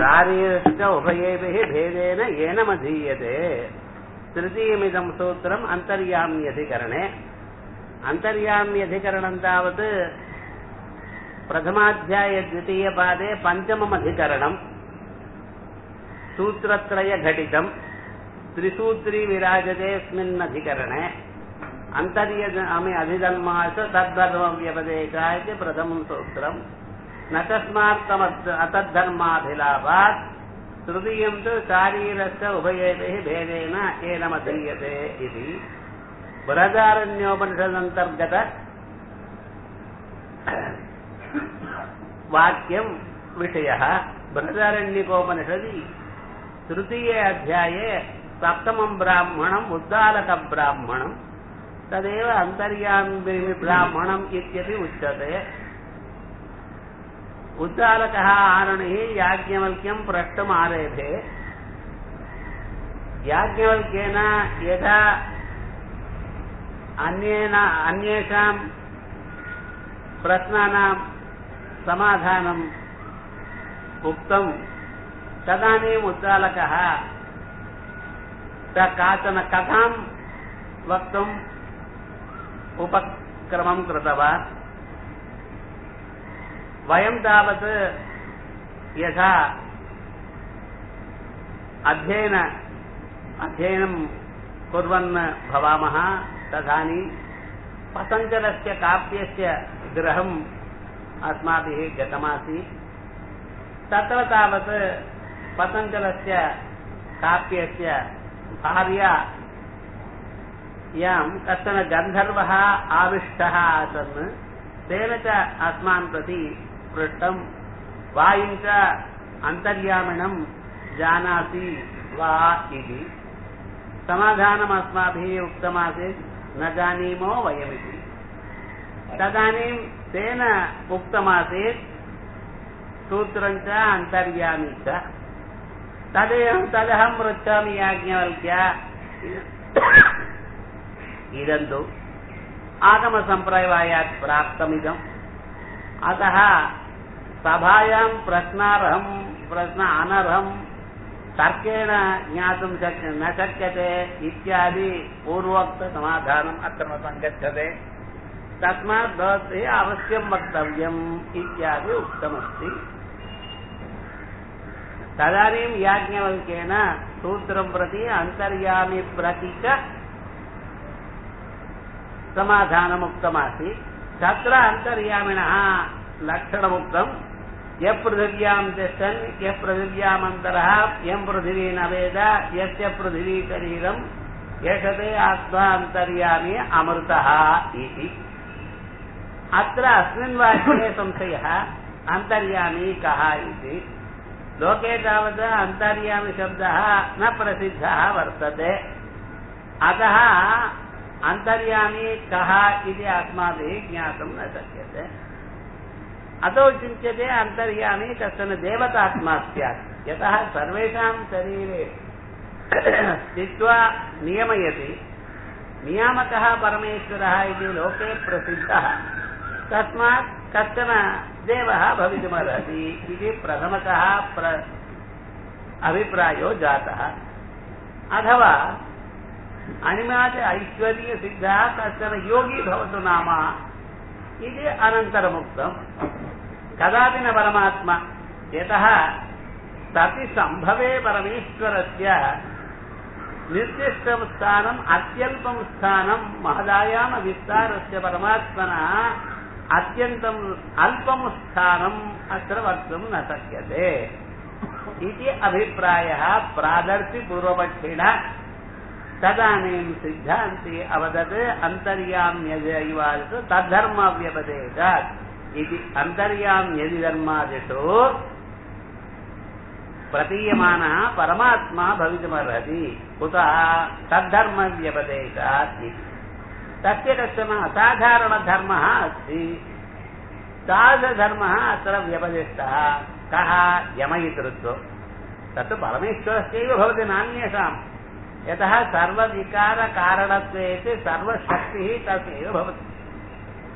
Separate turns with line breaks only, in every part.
शारीरश्च उभयेभिः भेदेन येनमधीयते तृतीयमिदं सूत्रम् अन्तर्याम्यधिकरणे अन्तर्याम्यधिकरणं तावत् प्रथमाध्याये द्वितीयपादे पञ्चममधिकरणम् सूत्रत्रयघटितम् त्रिसूत्री विराजतेऽस्मिन्नधिकरणे अन्तर्यजामि अधिधर्मास तद्धर्मव्यपदेशा इति प्रथमं सूत्रम् न तस्मात्तमत् अतद्धर्माभिलाभात् तृतीयं तु शारीरस्य उभयेभिः भेदेन एनमधीयते इति बृहदारण्योपनिषदन्तर्गत वाक्यं विषयः बृहदारण्यकोपनिषदि तृतीये अध्याये सप्तमं ब्राह्मणम् उद्दालकब्राह्मणम् तदेव अन्तर्यामिब्राह्मणम् इत्यपि उच्यते उद्दालकः आणिः याज्ञवल्क्यं प्रष्टुमारेभे याज्ञवल्क्येन यथा अन्येन अन्येषां प्रश्नानां समाधानम् उक्तं तदानीम् उद्दालकः स काचन कथां वक्तुम् उपक्रमं कृतवान् वयं तावत् यथा अध्ययन अध्ययनं कुर्वन् भवामः तदानीं पतञ्जलस्य काव्यस्य गृहम् अस्माभिः गतमासीत् तत्र तावत् पतञ्जलस्य काव्यस्य भार्या यां कश्चन गन्धर्वः आविष्टः आसन् तेन च अस्मान् प्रति पृष्टं वायुं च अन्तर्यामिणं जानासि वा इति समाधानम् अस्माभिः उक्तमासीत् न जानीमो वयमिति तदानीं तेन उक्तमासीत् सूत्रं च अन्तर्यामि च तदेव तदहं पृच्छामि याज्ञवल्क्य इदं तु आगमसम्प्रदायात् प्राप्तमिदम् अतः सभायां प्रश्नार्हं प्रश्न अनर्हं तर्केण ज्ञातुं शक् न शक्यते इत्यादि पूर्वोक्तसमाधानम् अत्र न सङ्गच्छते तस्मात् भवद्भिः अवश्यं वक्तव्यम् इत्यादि उक्तमस्ति तदानीं याज्ञवल्क्येन सूत्रं प्रति अन्तर्यामि प्रति च समाधानमुक्तमासीत् तत्र अन्तर्यामिणः लक्षणमुक्तम् यः पृथिव्यां तिष्ठन् यः पृथिव्यामन्तरः यं पृथिवी न वेद यस्य पृथिवी शरीरम् यशते आत्मा अन्तर्यामी अमृतः इति अत्र अस्मिन् वाक्ये संशयः अन्तर्यामी कः इति लोके तावत् अन्तर्यामिशब्दः न प्रसिद्धः वर्तते अतः अन्तर्यामी कः इति अस्माभिः ज्ञातुं न शक्यते अतो चिन्त्यते अन्तर्यामी कश्चन देवतात्मा स्यात् यतः सर्वेषां शरीरे स्थित्वा नियमयति नियामकः परमेश्वरः इति लोके प्रसिद्धः तस्मात् कश्चन देवः भवितुमर्हति इति प्रथमतः प्र अभिप्रायो जातः अथवा अनिमाच ऐश्वर्यसिद्धः कश्चन योगी भवतु नाम इति अनन्तरमुक्तम् कदापि न परमात्मा यतः सति सम्भवे परमेश्वरस्य निर्दिष्टं स्थानम् अत्यल्पं स्थानं महदायामविस्तारस्य परमात्मनः अत्यन्तम् अल्पं स्थानम् अत्र वक्तुं न शक्यते इति अभिप्रायः प्रादर्शिपूर्वपक्षिणः तदानीं सिद्धान्ति अवदत् अन्तर्याम्यजैवादिषु तद्धर्मव्यपदेशात् इति अन्तर्याम्यदिधर्मादिषु प्रतीयमानः परमात्मा भवितुमर्हति कुतः तद्धर्मव्यपदेशात् इति तस्य कश्चन असाधारणधर्मः अस्ति तादृशधर्मः अत्र व्यपदिष्टः कः यमयितृत्वम् तत् परमेश्वरस्यैव भवति नान्येषाम् यतः सर्वविकारकारणत्वे सर्वशक्तिः तस्यैव भवति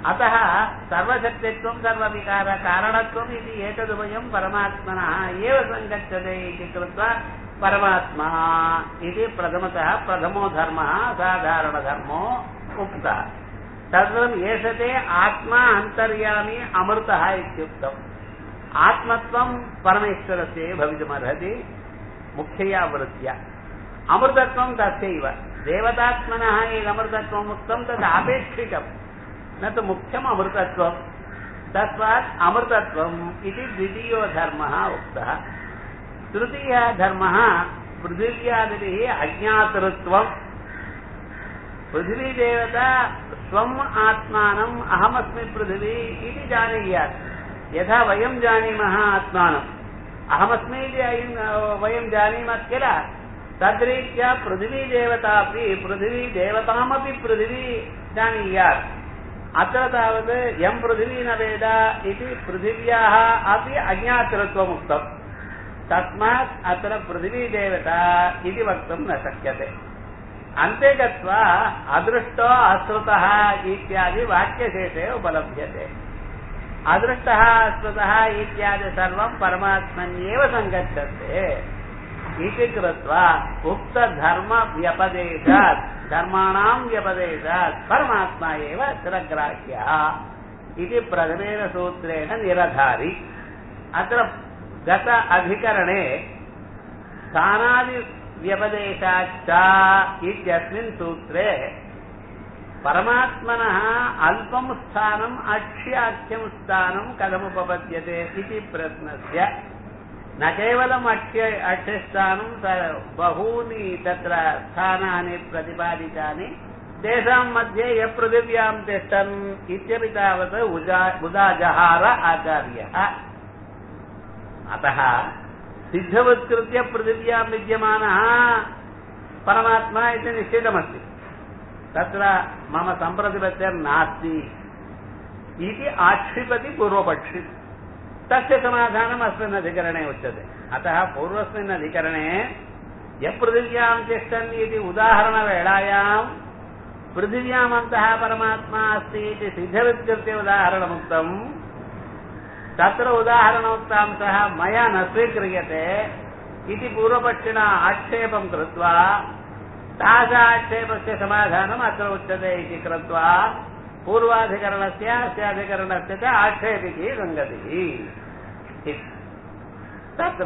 अतः सर्वशक्तित्वं सर्वविकारकारणत्वम् इति एतदुभयं परमात्मनः एव सङ्गच्छते इति कृत्वा परमात्मा इति प्रथमतः प्रथमो धर्मः साधारणधर्मो उक्तः तदनन्तरम् एष ते आत्मा अन्तर्यामी अमृतः इत्युक्तम् आत्मत्वं परमेश्वरस्य एव भवितुमर्हति मुख्यया वृत्त्या अमृतत्वं तस्यैव देवतात्मनः यदमृतत्वम् उक्तं तद् आपेक्षिकम् न तु मुख्यम् अमृतत्वम् तस्मात् अमृतत्वम् इति द्वितीयो धर्मः उक्तः तृतीयः धर्मः पृथिव्यादिभिः अज्ञातृत्वम् पृथिवीदेवता स्वम् आत्मानम् अहमस्मि पृथिवी इति जानीयात् यथा वयं जानीमः आत्मानम् अहमस्मि इति वयं जानीमः किल तद्रीत्या पृथिवीदेवता अपि पृथिवीदेवतामपि पृथिवी जानीयात् अत्र तावत् यं पृथिवी न वेद इति पृथिव्याः अपि अज्ञातृत्वमुक्तम् तस्मात् अत्र पृथिवीदेवता इति वक्तुं न शक्यते अन्ते गत्वा अदृष्टो अश्रुतः इत्यादि वाक्यशेषे उपलभ्यते अदृष्टः अश्रुतः इत्यादि सर्वं परमात्मन्येव सङ्गच्छन्ते इति कृत्वा उक्तधर्मव्यपदेशात् धर्माणां व्यपदेशात् परमात्मा एव चिरग्राह्यः इति प्रथमेन सूत्रेण निरधारि अत्र गत अधिकरणे स्थानादिव्यपदेशाच्च इत्यस्मिन् सूत्रे परमात्मनः अल्पं स्थानम् अक्ष्याख्यं स्थानं कथमुपपद्यते इति प्रश्नस्य न केवलम् अक्ष्य अक्ष्यस्थानं बहूनि तत्र स्थानानि प्रतिपादितानि तेषां मध्ये यः पृथिव्यां तिष्ठन् इत्यपि तावत् उजा उदाजहार आचार्यः अतः सिद्धवत्कृत्य पृथिव्यां विद्यमानः परमात्मा इति निश्चितमस्ति तत्र मम सम्प्रतिपत्तिर्नास्ति इति आक्षिपति पूर्वपक्षि तस्य समाधानम् अस्मिन् अधिकरणे उच्यते अतः पूर्वस्मिन् अधिकरणे यः पृथिव्यां तिष्ठन् इति उदाहरणवेलायां पृथिव्यामन्तः परमात्मा अस्ति इति सिद्धवित्कृत्य उदाहरणमुक्तम् तत्र उदाहरणोक्तांशः मया न स्वीक्रियते इति पूर्वपक्षिणा आक्षेपं कृत्वा तादृश आक्षेपस्य समाधानम् अत्र उच्यते इति कृत्वा पूर्वाधिकरणस्य अस्य अधिकरणस्य च आक्षेपिकी सङ्गतिः तत्र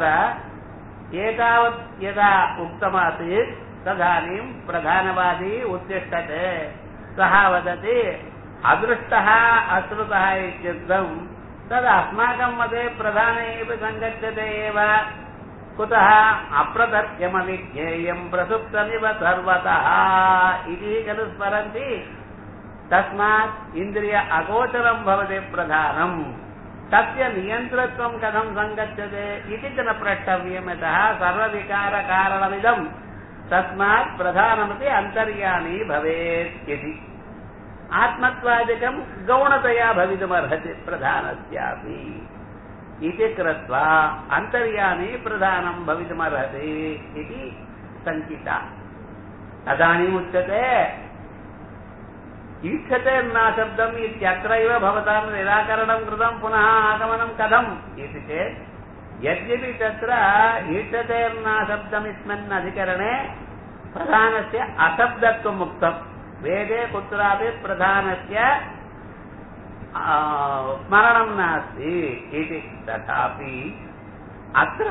एतावत् यदा उक्तमासीत् तदानीं प्रधानवादी उत्तिष्ठते सः वदति अदृष्टः अश्रुतः इत्युक्तम् तद् अस्माकं मते प्रधाने एव सङ्गच्छते एव कुतः अप्रतर्क्यमविज्ञेयं प्रसुप्तमिव सर्वतः इति खलु स्मरन्ति तस्मात् इन्द्रिय अगोचरं भवति प्रधानम् तस्य नियन्त्रत्वं कथं सङ्गच्छते इति च न प्रष्टव्यम् यतः सर्वविकारकारणमिदम् तस्मात् प्रधानमपि अन्तर्यामी भवेत् इति आत्मत्वादिकं गौणतया भवितुमर्हति प्रधानस्यापि इति कृत्वा अन्तर्यामी प्रधानं भवितुमर्हति इति शङ्किता तदानीम् उच्यते ईक्षते न शब्दम् इत्यत्रैव भवतां निराकरणं कृतं पुनः आगमनं कथम् इति चेत् यद्यपि तत्र ईक्षते न शब्दमिस्मिन् अधिकरणे प्रधानस्य अशब्दत्वम् उक्तम् वेदे कुत्रापि प्रधानस्य स्मरणं नास्ति इति तथापि अत्र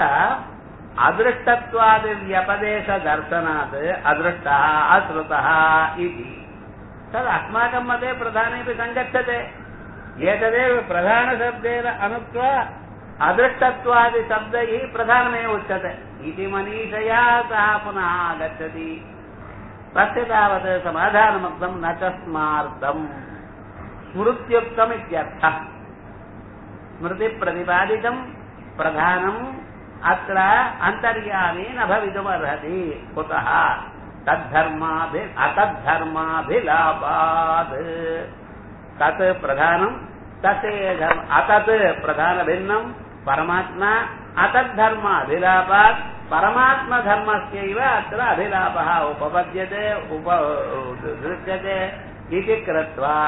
अदृष्टत्वादिव्यपदेशदर्शनात् अदृष्टः अश्रुतः इति तद् अस्माकं मते प्रधानेपि सङ्गच्छते एतदेव प्रधानशब्देन अनुक्त्वा अदृष्टत्वादिशब्दैः प्रधानमेव उच्यते इति मनीषया सः पुनः आगच्छति तस्य तावत् समाधानमुक्तं न च स्मार्तम् स्मृत्युक्तम् इत्यर्थः स्मृतिप्रतिपादितं प्रधानम् अत्र अन्तर्यामी न भवितुमर्हति कुतः तद्धर्माभि अतद्धर्माभिलापात् तत् प्रधानम् तत् अतत् प्रधानभिन्नम् परमात्मा अतद्धर्माभिलापात् परमात्मधर्मस्यैव अत्र अभिलापः उपपद्यते उप दृश्यते इति कृत्वा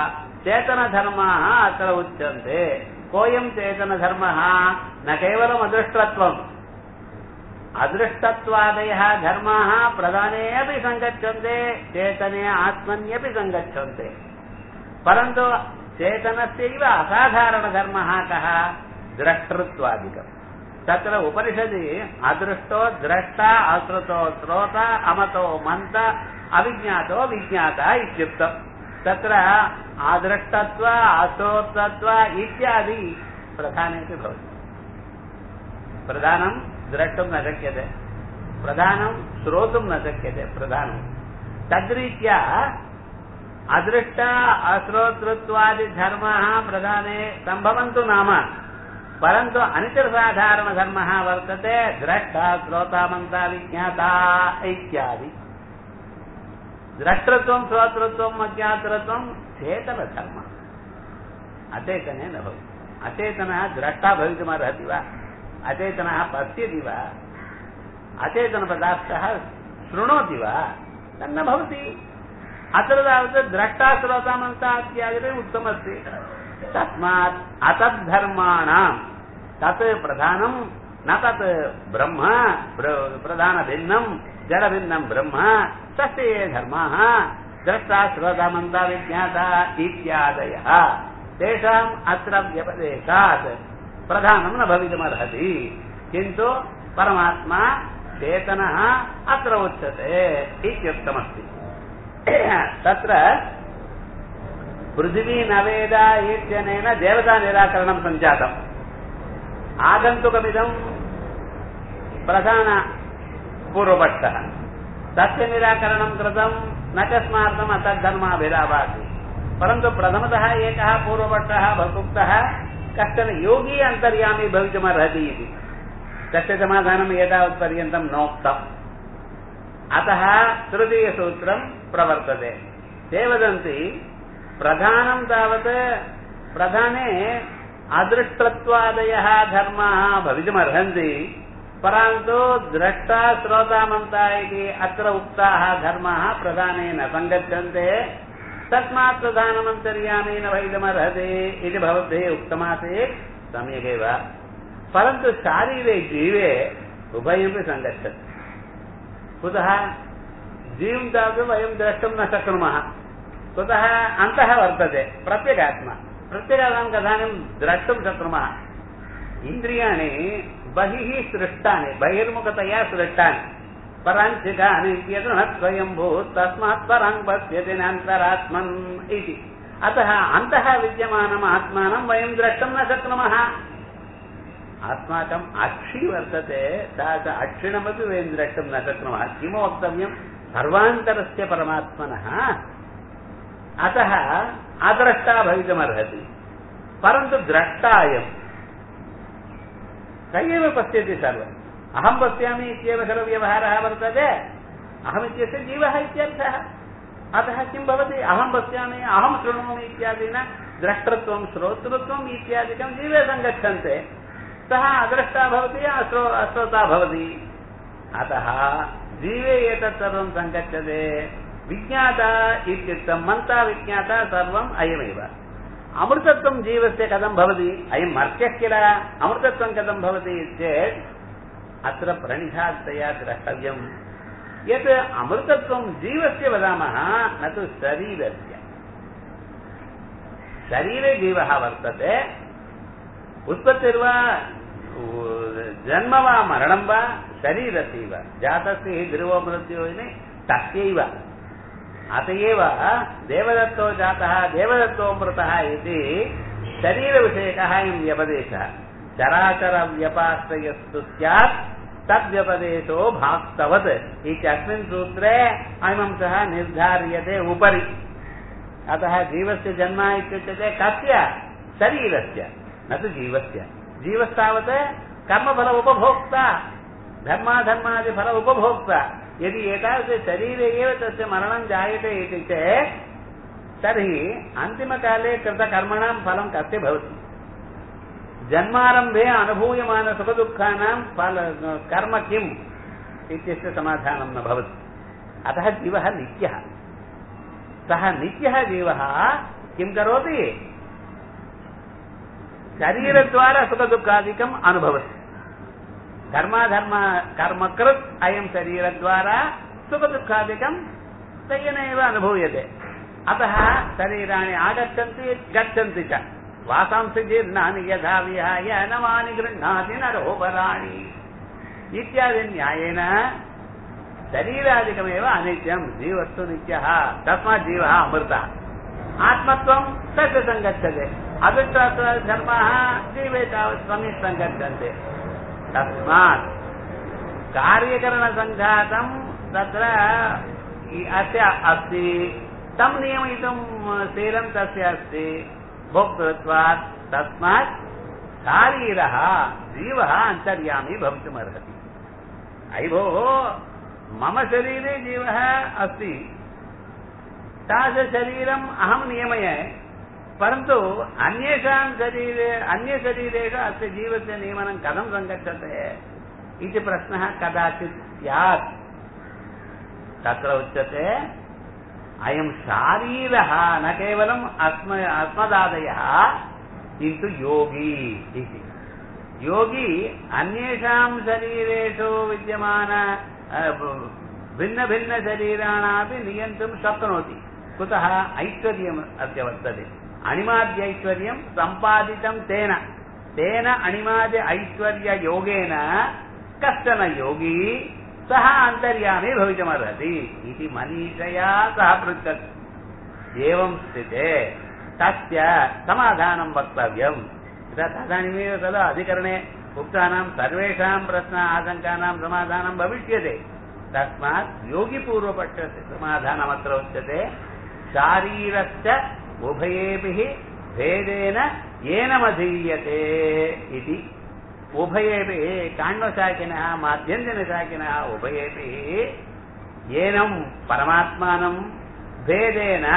चेतनधर्माः अत्र उच्यन्ते कोऽयं चेतनधर्मः न केवलम् अदृष्टत्वम् अदृष्टत्वादयः धर्माः प्रधाने अपि सङ्गच्छन्ते चेतने आत्मन्यपि सङ्गच्छन्ते परन्तु चेतनस्यैव असाधारणधर्मः कः द्रष्टृत्वादिकम् तत्र उपनिषदि अदृष्टो द्रष्टा अश्रुतो श्रोता अमतो मन्त अविज्ञातो विज्ञाता इत्युक्तम् तत्र अदृष्टत्व अश्रोतत्व इत्यादि प्रधानेपि भवति प्रधानं द्रष्टुं न शक्यते प्रधानं श्रोतुं न शक्यते प्रधानं तद्रीत्या अदृष्ट अश्रोतृत्वादिधर्माः प्रधाने सम्भवन्तु नाम परन्तु अनितरसाधारणधर्मः वर्तते द्रष्टा श्रोता मन्ता विज्ञाता इत्यादि द्रष्टृत्वं श्रोतृत्वम् अज्ञातृत्वं चेतनधर्मः अचेतने न भवति अचेतनः द्रष्टा भवितुमर्हति वा अचेतनः पश्यति वा अचेतनपदार्थः शृणोति वा तन्न भवति अत्र तावत् द्रष्टा श्रोता मन्ता इत्यादिकम् उक्तमस्ति तस्मात् अतद्धर्माणां तत् प्रधानं न तत् ब्रह्म प्रधानभिन्नं जडभिन्नं ब्रह्म तस्य ये धर्माः द्रष्टा श्रोता मन्ता विज्ञाता इत्यादयः तेषाम् अत्र व्यपदेशात् प्रधानं न भवितुमर्हति किन्तु परमात्मा चेतनः अत्र उच्यते इत्युक्तमस्ति तत्र पृथिवी नवेद इत्यनेन देवतानिराकरणं सञ्जातम् आगन्तुकमिदं प्रधानपूर्वपक्षः तस्य निराकरणं कृतं न च स्मार्तम् अतद्धर्माभिरावाति परन्तु प्रथमतः एकः पूर्वपक्षः उक्तः कश्चन योगी अन्तर्यामी भवितुमर्हति इति तस्य समाधानम् एतावत्पर्यन्तं नोक्तम् अतः तृतीयसूत्रं प्रवर्तते ते वदन्ति प्रधानं तावत् प्रधाने अदृष्टत्वादयः धर्माः भवितुमर्हन्ति परन्तु द्रष्टा श्रोतामन्ता इति अत्र उक्ताः धर्माः प्रधाने न सङ्गच्छन्ते तस्मात् प्रधानमन्तर्यामी न भवितुमर्हति इति भवद्भिः उक्तमासीत् सम्यगेव परन्तु शारीरे जीवे उभयमपि सङ्गच्छति कुतः जीवं तावत् वयं द्रष्टुं न शक्नुमः कुतः अन्तः वर्तते प्रत्यगात्मा प्रत्यगात्मां कथानं द्रष्टुं शक्नुमः इन्द्रियाणि बहिः सृष्टानि बहिर्मुखतया सृष्टानि पराञ्चिकानि इत्यत्र न स्वयम्भू तस्मात् परं पश्यति नान्तरात्मन् इति अतः अन्तः विद्यमानम् आत्मानं वयं द्रष्टुं न शक्नुमः अस्माकम् अक्षि वर्तते सा च अक्षिणमपि वयं द्रष्टुं न शक्नुमः किं वक्तव्यं सर्वान्तरस्य परमात्मनः अतः अद्रष्टा भवितुमर्हति परन्तु द्रष्टायम् स एव पश्यति सर्वम् अहं पश्यामि इत्येव खलु व्यवहारः वर्तते अहमित्यस्य जीवः इत्यर्थः अतः किं भवति अहं पश्यामि अहं शृणोमि इत्यादिना द्रष्टृत्वं श्रोतृत्वम् इत्यादिकं जीवे सङ्गच्छन्ते सः अद्रष्टा भवति अश्रो अश्रोता भवति अतः जीवे एतत् सर्वं सङ्गच्छते विज्ञाता इत्युक्तं मन्ता विज्ञाता सर्वम् अयमेव अमृतत्वं जीवस्य कथं भवति अयं मर्त्यः किल अमृतत्वं कथं भवति चेत् अत्र प्रणिधातया द्रष्टव्यम् यत् अमृतत्वं जीवस्य वदामः न तु शरीरस्य शरीरे जीवः वर्तते उत्पत्तिर्वा जन्म वा मरणं वा शरीरस्यैव जातस्य हि ध्रुवो मृत्यो तस्यैव अत एव देवदत्तो जातः देवदत्तो मृतः इति शरीरविषयकः अयं व्यपदेशः चराचरव्यपाश्रयस्तु स्यात् तद्व्यपदेशो भाक्तवत् इत्यस्मिन् सूत्रे अयमंशः निर्धार्यते उपरि अतः जीवस्य जन्म इत्युच्यते कस्य शरीरस्य न तु जीवस्य जीवस्तावत् कर्मफल उपभोक्ता धर्माधर्मादिफल उपभोक्ता यदि एतादृश शरीरे एव तस्य मरणं जायते इति चेत् तर्हि अन्तिमकाले कृतकर्मणां फलं कस्य भवति जन्मारम्भे अनुभूयमानसुखदुःखानां फल कर्म किम् इत्यस्य समाधानं न भवति अतः जीवः नित्यः सः नित्यः जीवः किं करोति शरीरद्वारा सुखदुःखादिकम् अनुभवति धर्माधर्म कर्मकृत् अयं शरीरद्वारा सुखदुःखादिकं तेन एव अनुभूयते अतः शरीराणि आगच्छन्ति गच्छन्ति च वासांसि जीर्णानि यथा विहाय नवानि गृह्णाति नरोपराणि इत्यादि न्यायेन शरीरादिकमेव अनित्यं जीवस्तु नित्यः तस्मात् जीवः अमृतः आत्मत्वं तस्य सङ्गच्छते अदृष्टधर्माः जीवे तावत् सम्यक् सङ्गच्छन्ते तस्मात् कार्यकरणसङ्घातं तत्र अस्य अस्ति तं नियमितुं शीलं तस्य अस्ति भोक्तृत्वात् तस्मात् शारीरः जीवः अन्तर्यामी भवितुमर्हति अयि भोः मम शरीरे जीवः अस्ति तादृशशरीरम् अहं नियमये परन्तु अन्येषां शरीरे अन्यशरीरेषु अस्य जीवस्य नियमनं कथं सङ्गच्छते इति प्रश्नः कदाचित् स्यात् तत्र उच्यते अयं शारीरः न केवलम् अस्म अस्मदादयः किन्तु योगी इति योगी अन्येषां शरीरेषु विद्यमान भिन्नभिन्नशरीराणापि नियन्तुं शक्नोति कुतः ऐश्वर्यम् अस्य वर्तते अणिमाद्यैश्वर्यं सम्पादितं तेन तेन अणिमाद्य ऐश्वर्ययोगेन कश्चन योगी सः अन्तर्यामी भवितुमर्हति इति मनीषया सः पृच्छति एवं स्थिते तस्य समाधानं वक्तव्यम् तदानीमेव तदा अधिकरणे उक्तानां सर्वेषां प्रश्न आशङ्कानां समाधानं भविष्यते तस्मात् योगिपूर्वपक्षस्य समाधानमत्र उच्यते शारीरस्य उभयेभिः भेदेन येनमधीयते इति उभयेभिः काण्डशाकिनः माध्यन्दिनशाकिनः उभयेभिः येनं परमात्मानं भेदेन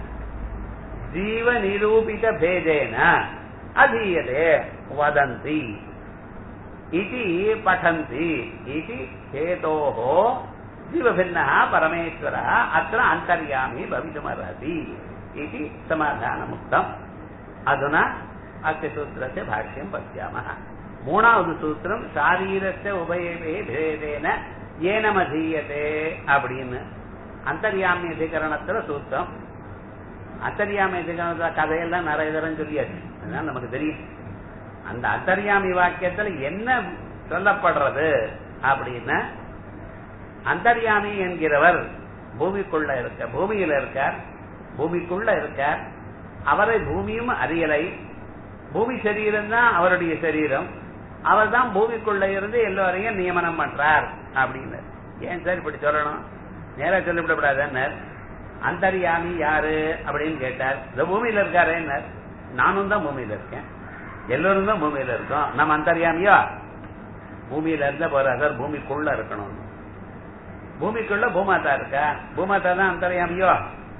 जीवनिरूपितभेदेन अधीयते वदन्ति इति पठन्ति इति हेतोः जीवभिन्नः परमेश्वरः अत्र अन्तर्यामी भवितुमर्हति इति समाधानमुक्तम् अधुना अस्य सूत्रस्य भाष्यं पश्यामः மூணாவது சூத்திரம் சாரீரஸ்ய உபயவே பேதேன ஏனமதீயதே அப்படின்னு அந்தர்யாமி அதிகரணத்துல சூத்திரம் அந்தர்யாமி அதிகரணத்துல கதையெல்லாம் நிறைய தரம் சொல்லியாச்சு அதனால நமக்கு தெரியும் அந்த அந்தர்யாமி வாக்கியத்துல என்ன சொல்லப்படுறது அப்படின்னா அந்தர்யாமி என்கிறவர் பூமிக்குள்ள இருக்க பூமியில இருக்கார் பூமிக்குள்ள இருக்கார் அவரை பூமியும் அறியலை பூமி சரீரம் தான் அவருடைய சரீரம் அவர் தான் பூமிக்குள்ள இருந்து எல்லோரையும் நியமனம் பண்றார் அப்படின்னு ஏன் சார் இப்படி சொல்லணும் நேரா சொல்லிவிடக்கூடாது அந்தர்யாமி யாரு அப்படின்னு கேட்டார் இந்த பூமியில இருக்காரு நானும் தான் பூமியில இருக்கேன் எல்லோரும் தான் பூமியில இருக்கோம் நம்ம அந்தர்யாமியோ பூமியில இருந்த போறாரு பூமிக்குள்ள இருக்கணும் பூமிக்குள்ள பூமாதா இருக்கா பூமாதா தான் அந்தர்யாமியோ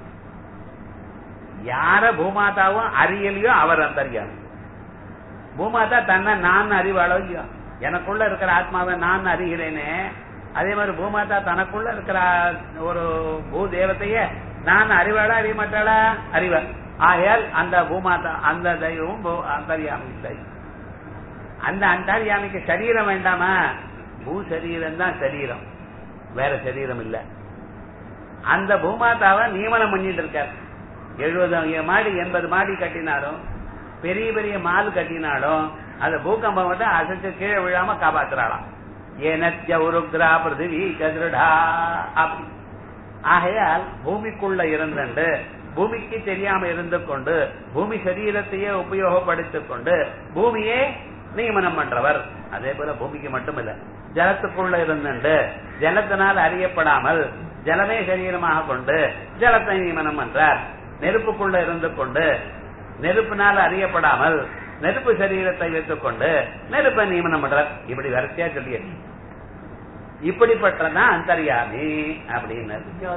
யார பூமாதாவும் அறியலையோ அவர் அந்தர்யாமி பூமாதா தன்னை நான் அறிவாளோ இல்லையோ எனக்குள்ள இருக்கிற ஆத்மாவை நான் அறிகிறேனே அதே மாதிரி பூமாதா தனக்குள்ள இருக்கிற ஒரு பூ தேவத்தைய நான் அறிவாளா அறிய மாட்டாளா அறிவாள் ஆகையால் அந்த பூமாதா அந்த தெய்வமும் அந்தர்யாமி இல்லை அந்த அந்தர்யாமிக்கு சரீரம் வேண்டாமா பூ சரீரம் தான் சரீரம் வேற சரீரம் இல்ல அந்த பூமாதாவை நியமனம் பண்ணிட்டு இருக்கார் எழுபது மாடி எண்பது மாடி கட்டினாலும் பெரிய பெரிய மால் கட்டினாலும் அந்த பூகம்பம் மட்டும் அசைச்சு கீழே விழாம காப்பாத்துறாளாம் ஏனத்ய உருக்ரா பிருத்திவி சதுரடா அப்படி ஆகையால் பூமிக்குள்ள இருந்துண்டு பூமிக்கு தெரியாம இருந்து கொண்டு பூமி சரீரத்தையே உபயோகப்படுத்திக் கொண்டு பூமியே நியமனம் பண்றவர் அதே போல பூமிக்கு மட்டுமில்ல ஜலத்துக்குள்ள இருந்துண்டு ஜலத்தினால் அறியப்படாமல் ஜலமே சரீரமாக கொண்டு ஜலத்தை நியமனம் பண்றார் நெருப்புக்குள்ள இருந்து கொண்டு நெருப்பினால் அறியப்படாமல் நெருப்பு சரீரத்தை வைத்துக் கொண்டு நெருப்பை நியமனம் பண்றார் இப்படி வரிசையா சொல்லியது இப்படிப்பட்டதான் அந்தர்யாமி அப்படின்னு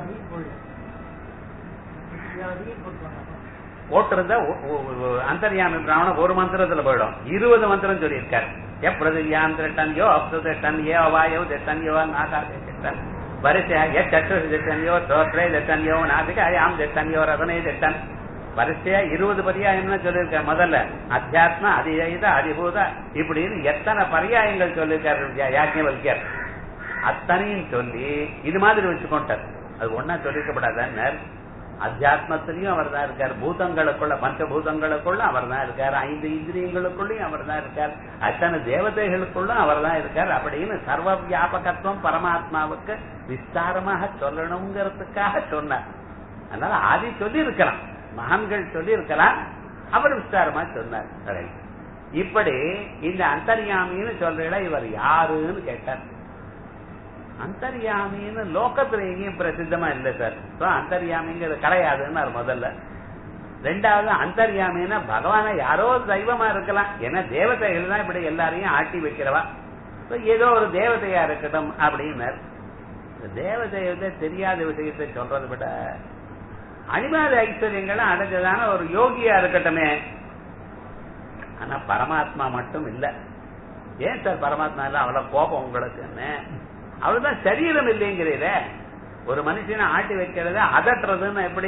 போட்டிருந்த அந்தர்யாமி பிராமணம் ஒரு மந்திரத்துல போயிடும் இருபது மந்திரம் சொல்லியிருக்காரு எப்பிரதியாம் திட்டன் யோ அப்து திட்டன் ஏ அவாயோ திட்டன் யோ நாகாதே திட்டன் வரிசையா எச்சற்று திட்டன் யோ தோற்றை திட்டன் யோ நாசிகாயாம் திட்டன் யோ ரதனே திட்டன் வரிசையா இருபது பரியாயம்னு சொல்லியிருக்காரு முதல்ல அத்தியாத்ம அதிஜயித அதிபூத இப்படின்னு எத்தனை பரியாயங்கள் சொல்லியிருக்காரு யாக்கியவல்யர் அத்தனையும் சொல்லி இது மாதிரி வச்சுக்கொண்டார் அது ஒன்னா சொல்லிக்கப்படாதான்னு அத்தியாத்மத்திலையும் அவர் தான் இருக்கார் பூதங்களுக்குள்ள பஞ்சபூதங்களுக்குள்ள அவர் தான் இருக்கார் ஐந்து இந்திரியங்களுக்குள்ளயும் அவர் தான் இருக்கார் அத்தனை தேவதைகளுக்குள்ளும் அவர் தான் இருக்கார் அப்படின்னு சர்வ வியாபகத்துவம் பரமாத்மாவுக்கு விஸ்தாரமாக சொல்லணுங்கிறதுக்காக சொன்னார் அதனால ஆதி சொல்லி இருக்கலாம் மகான்கள் சொல்லி இருக்கலாம் அவர் விஸ்தாரமா சொன்னார் Right. இப்படி இந்த அந்தர்யாமின்னு சொல்றீங்களா இவர் யாருன்னு கேட்டார் அந்தர்யாமின்னு லோகத்துல எங்கேயும் பிரசித்தமா இல்ல சார் So, அந்தர்யாமிங்கிறது கிடையாதுன்னு முதல்ல ரெண்டாவது அந்தர்யாமின்னா பகவான யாரோ ஒரு தெய்வமா இருக்கலாம் ஏன்னா தேவதைகள் தான் இப்படி எல்லாரையும் ஆட்டி வைக்கிறவா So, ஏதோ ஒரு தேவதையா இருக்கட்டும் அப்படின்னார் இந்த தேவதை வந்து தெரியாத விஷயத்தை சொல்றதை விட அனிமாத ஐஸ்வர்யங்களும் அடைஞ்சதான ஒரு யோகியா இருக்கட்டுமே ஆனா பரமாத்மா மட்டும் இல்ல ஏன் சார் பரமாத்மா இல்ல அவ்வளவு கோபம் உங்களுக்குன்னு அவ்வளவுதான் சரீரம் இல்லைங்கிறீர ஒரு மனுஷனை ஆட்டி வைக்கிறது அதட்டுறதுன்னு எப்படி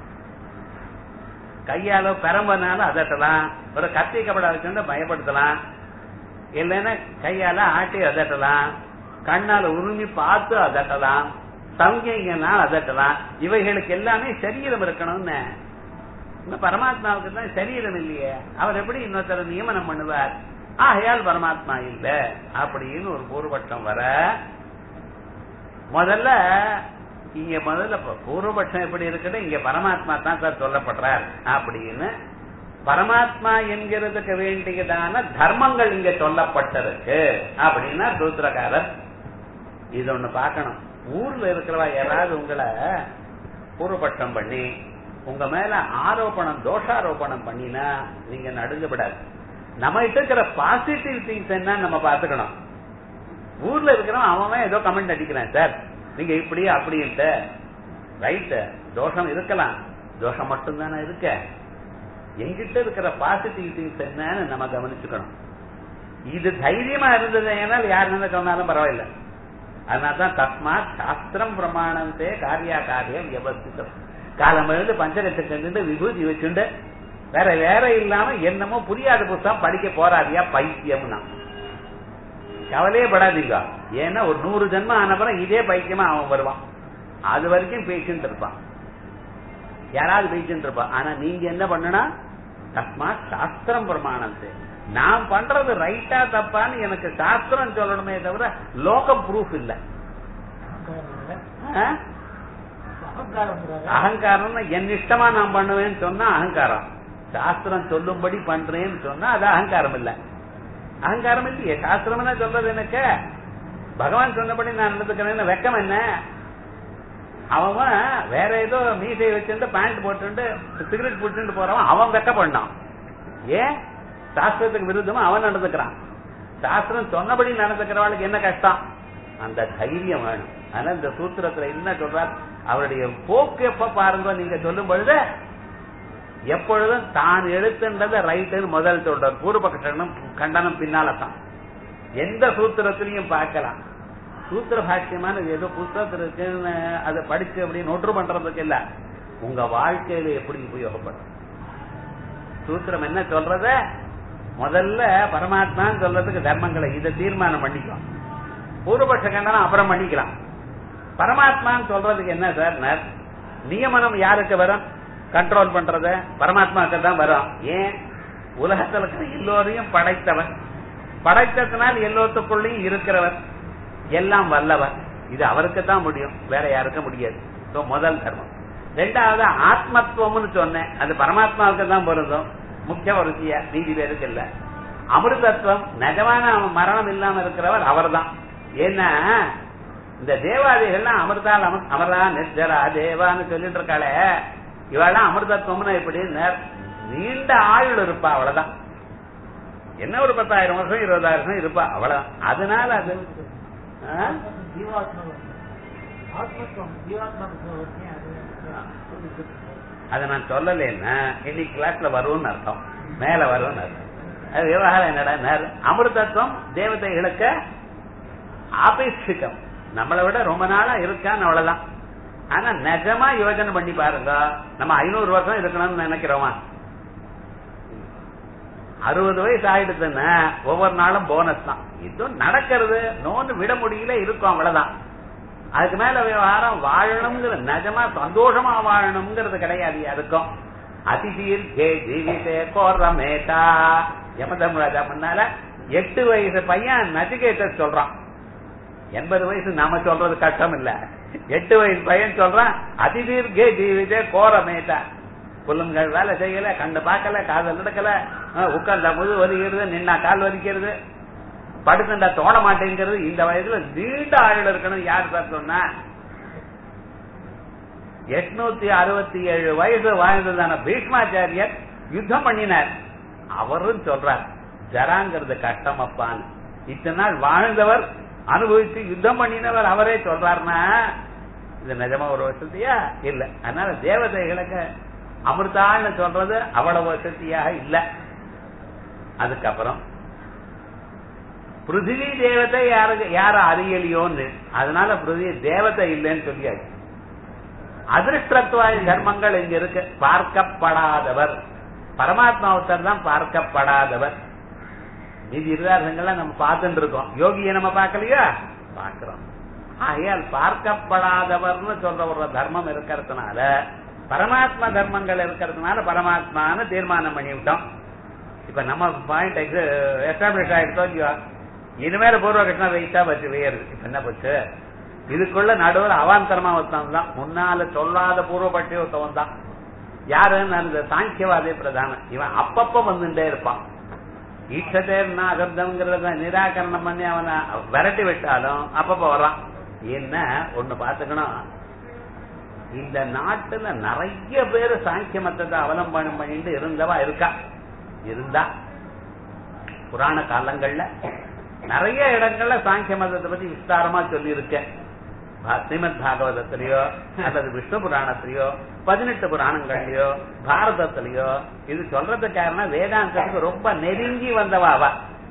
கையால பெரம்பனால அதட்டலாம் ஒரு கத்தி கபடா வச்சுட்டு பயப்படுத்தலாம் இல்லைன்னா கையால ஆட்டி அதட்டலாம் கண்ணால உருமி பார்த்து அதட்டலாம் சங்கினால் அதட்டலாம் இவைகளுக்கு எல்லாமே சரீரம் இருக்கணும்னு இந்த பரமாத்மாவுக்கு தான் சரீரம் இல்லையே அவர் எப்படி இன்னொருத்தர் நியமனம் பண்ணுவார் ஆகையால் பரமாத்மா இல்ல அப்படின்னு ஒரு பூர்வபட்சம் வர முதல்ல இங்க முதல்ல ப- பூர்வபட்சம் எப்படி இருக்குது இங்க பரமாத்மா தான் சார் சொல்லப்படுறார் அப்படின்னு பரமாத்மா என்கிறதுக்கு வேண்டியதான தர்மங்கள் இங்க சொல்லப்பட்டிருக்கு அப்படின்னா சூத்திரக்காரர் இது ஒண்ணு பார்க்கணும் ஊர்ல இருக்கிறவா யாராவது உங்களை பூர்வபட்சம் பண்ணி உங்க மேல ஆரோபணம் தோஷாரோபணம் பண்ணினா நீங்க நடுங்கப்படாது நம்ம கிட்ட இருக்கிற பாசிட்டிவ் திங்ஸ் என்ன நம்ம பாத்துக்கணும் ஊர்ல இருக்கிறவன் அவன் ஏதோ கமெண்ட் அடிக்கிறான் சார் நீங்க இப்படி அப்படின்ட்டு ரைட் தோஷம் இருக்கலாம் தோஷம் மட்டும்தானே இருக்க எங்கிட்ட இருக்கிற பாசிட்டிவ் திங்ஸ் என்னன்னு நம்ம கவனிச்சுக்கணும் இது தைரியமா இருந்தது ஏனால் யார் என்ன சொன்னாலும் பரவாயில்ல அதனால்தான் தஸ்மாத் சாஸ்திரம் பிரமாணந்தே காரியா காரியம் வியவஸ்திதம் காலம் எழுந்து பஞ்சகத்துக்கு விபூதி வச்சுண்டு வேற வேற இல்லாம என்னமோ புரியாத புத்தகம் படிக்க போறாதியா பைத்தியம்னா கவலையே படாதீங்க ஏன்னா ஒரு நூறு ஜென்மம் ஆனப்புறம் இதே பைத்தியமா அவன் வருவான் அது வரைக்கும் பேசிட்டு இருப்பான் யாராவது பேசிட்டு இருப்பான் ஆனா நீங்க என்ன பண்ணனா தஸ்மாத் சாஸ்திரம் பிரமாணத்தை நான் பண்றது ரைட்டா தப்பான்னு எனக்கு சாஸ்திரம் சொல்லணுமே தவிர லோகம் ப்ரூஃப் இல்ல ஆ? அகங்காரம்னா என் இஷ்டமா நான் பண்ணுவேன்னு சொன்னா அகங்காரம் சாஸ்திரம் சொல்லும்படி பண்றேன்னு சொன்னா அது அகங்காரம் இல்ல அகங்காரம் இல்லையே சாஸ்திரம் என்ன சொல்றது எனக்கு பகவான் சொன்னபடி நான் நடந்துக்கிறேன்னு வெக்கம் என்ன அவன் வேற ஏதோ மீசை வச்சுட்டு பேண்ட் போட்டுட்டு சிகரெட் பிடிச்சிட்டு போறவன் அவன் வெக்க பண்ணான் ஏன் சாஸ்திரத்துக்கு விருத்தமா அவன் நடந்துக்கிறான் சாஸ்திரம் சொன்னபடி நடந்துக்கிறவனுக்கு என்ன கஷ்டம் அந்த தைரியம் வேணும் ஆனா இந்த சூத்திரத்துல என்ன சொல்றார் அவருடைய போக்கு எப்ப பாருங்க நீங்க சொல்லும் பொழுது எப்பொழுதும் தான் எழுத்துன்றது ரைட்டுன்னு முதல் சொல்றார் பூர்வபக்ஷனும் கண்டனம் பின்னால தான் எந்த சூத்திரத்திலையும் பார்க்கலாம் சூத்திர பாஷ்யமான ஏதோ புத்தகத்தில் இருக்குன்னு அதை படிச்சு அப்படி நொற்று பண்றதுக்கு இல்ல உங்க வாழ்க்கையில எப்படி உபயோகப்படும் சூத்திரம் என்ன சொல்றத முதல்ல பரமாத்மான்னு சொல்றதுக்கு தர்மங்களை இதை தீர்மானம் பண்ணிக்கலாம் பூர்வபட்ச கண்டனம் அப்புறம் பண்ணிக்கலாம் பரமாத்மான்னு சொல்றதுக்கு என்ன சார் நியமனம் யாருக்கு வரும் கண்ட்ரோல் பண்றது பரமாத்மாவுக்கு தான் வரும் ஏன் உலகத்துல இருக்கிற எல்லோரையும் படைத்தவன் படைத்ததுனால் எல்லோத்துக்குள்ளேயும் இருக்கிறவர் எல்லாம் வல்லவர் இது அவருக்கு தான் முடியும் வேற யாருக்கும் முடியாது So, முதல் தர்மம் ரெண்டாவது ஆத்மத்துவம்னு சொன்னேன் அது பரமாத்மாவுக்கு தான் பொருந்தும் முக்கிய ஒரு நீதி பேருக்கு இல்ல அமிர்தத்துவம் நிஜமான அவன் மரணம் இல்லாம இருக்கிறவர் அவர்தான் ஏன்னா இந்த தேவாதிகள்லாம் அமிர்தால் அமர் அமரா நிர்ஜரா தேவான்னு சொல்லிட்டு இருக்காளே இவெல்லாம் அமிர்தத்துவம்னு எப்படி நே- நீண்ட ஆயுள் இருப்பா அவ்வளவுதான் என்ன ஒரு பத்தாயிரம் வருஷம் இருபதாயிரம் வருஷம் இருப்பா அவ்வளவுதான் அதனால அது ஆ? அதை நான் சொல்லலைன்னா இன்னைக்கு கிளாஸ்ல வரும்னு அர்த்தம் மேல வரும்னு அர்த்தம் அது விவகாரம் என்னடா நேர் அமிர்தத்துவம் தேவதைகளுக்கு ஆபேட்சிகம் நம்மளை விட ரொம்ப நாளா இருக்கான்னு அவ்வளவுதான் ஆனா நிஜமா யோசனை பண்ணி பாருங்க நம்ம ஐநூறு வருஷம் இருக்கணும்னு நினைக்கிறோமா அறுபது வயசு ஆயிடுதுன்னா ஒவ்வொரு நாளும் போனஸ் தான் இதுவும் நடக்கிறது நோன்னு விட முடியல இருக்கும் அவ்வளவுதான் அதுக்கு மேல விவகாரம் வாழணுங்கிற நிஜமா சந்தோஷமா வாழணுங்கிறது கிடையாது யாருக்கும் அதிதீர்கே ஜீவிதே கோரமேதா யமதர்மராஜா முன்னால எட்டு வயசு பையன் நச்சிகேட்ட சொல்றான் எண்பது வயசு நாம சொல்றது கஷ்டம் இல்ல எட்டு வயசு பையன் சொல்றான் அதிதீர்கே ஜீவிதே கோரமேதா புல்லுங்கள் வேலை செய்யல கண்டு பார்க்கல காதல் நடக்கல உட்கார்ந்தா முது வலிக்கிறது நின்னா கால் வலிக்கிறது படுத்துண்டா தோண மாட்டேங்கிறது இந்த வயசுல நீண்ட ஆயுள் இருக்கணும் யார் சார் சொன்னா எட்நூத்தி அறுபத்தி ஏழு வயசு வாழ்ந்ததான பீஷ்மாச்சாரியர் யுத்தம் பண்ணினார் அவரும் சொல்றார் ஜராங்கிறது கஷ்டம் அப்பான்னு இத்தனை நாள் வாழ்ந்தவர் அனுபவிச்சு யுத்தம் பண்ணினவர் அவரே சொல்றாருன்னா இது நிஜமா ஒரு வசதியா இல்ல அதனால தேவதைகளுக்கு அமிர்தான்னு சொல்றது அவ்வளவு வசதியாக இல்ல அதுக்கப்புறம் பிருத்திவி தேவதை யாருக்கு யார அறியலையோன்னு அதனால பிருத்திவி தேவதை இல்லைன்னு சொல்லியாச்சு அதிருஷ்டத்துவாய் தர்மங்கள் இங்க இருக்கு பார்க்கப்படாதவர் பரமாத்மா ஒருத்தர் தான் பார்க்கப்படாதவர் மீதி இருதாரங்கள்லாம் நம்ம பார்த்துட்டு இருக்கோம் யோகியை நம்ம பார்க்கலையா பார்க்கிறோம் ஆகையால் பார்க்கப்படாதவர்னு சொல்ற ஒரு தர்மம் இருக்கிறதுனால பரமாத்மா தர்மங்கள் இருக்கிறதுனால பரமாத்மான்னு தீர்மானம் பண்ணிவிட்டோம் இப்ப நம்ம பாயிண்ட் எஸ்டாப்ளிஷ் ஆயிடுத்தோ இல்லையோ இனிமேல பூர்வ கட்டம் வெயிட்டா வச்சு வேறுது இப்ப என்ன போச்சு இதுக்குள்ள நடுவில் அவாந்தரமா ஒருத்தவன் தான் முன்னால சொல்லாத பூர்வப்பட்டி ஒருத்தவன் தான் யாருன்னு அந்த சாங்கியவாதே பிரதானம் இவன் அப்பப்ப வந்துட்டே இருப்பான் ஈட்சதேர்னா அகர்தம்ங்கிறத நிராகரணம் பண்ணி அவனை விரட்டி விட்டாலும் அப்பப்ப வர்றான் என்ன ஒண்ணு பாத்துக்கணும் இந்த நாட்டுல நிறைய பேர் சாங்கிய மத்தத்தை அவலம்பனம் பண்ணிட்டு இருந்தவா இருக்கா இருந்தா புராண காலங்கள்ல நிறைய இடங்கள்ல சாங்கிய மதத்தை பத்தி விஸ்தாரமா சொல்லி இருக்கேன் ஸ்ரீமத் பாகவதத்திலயோ அல்லது விஷ்ணு புராணத்திலயோ பதினெட்டு புராணங்கள்லயோ பாரதத்திலயோ இது சொல்றது காரணம் வேதாந்தத்துக்கு ரொம்ப நெருங்கி வந்தவா அவ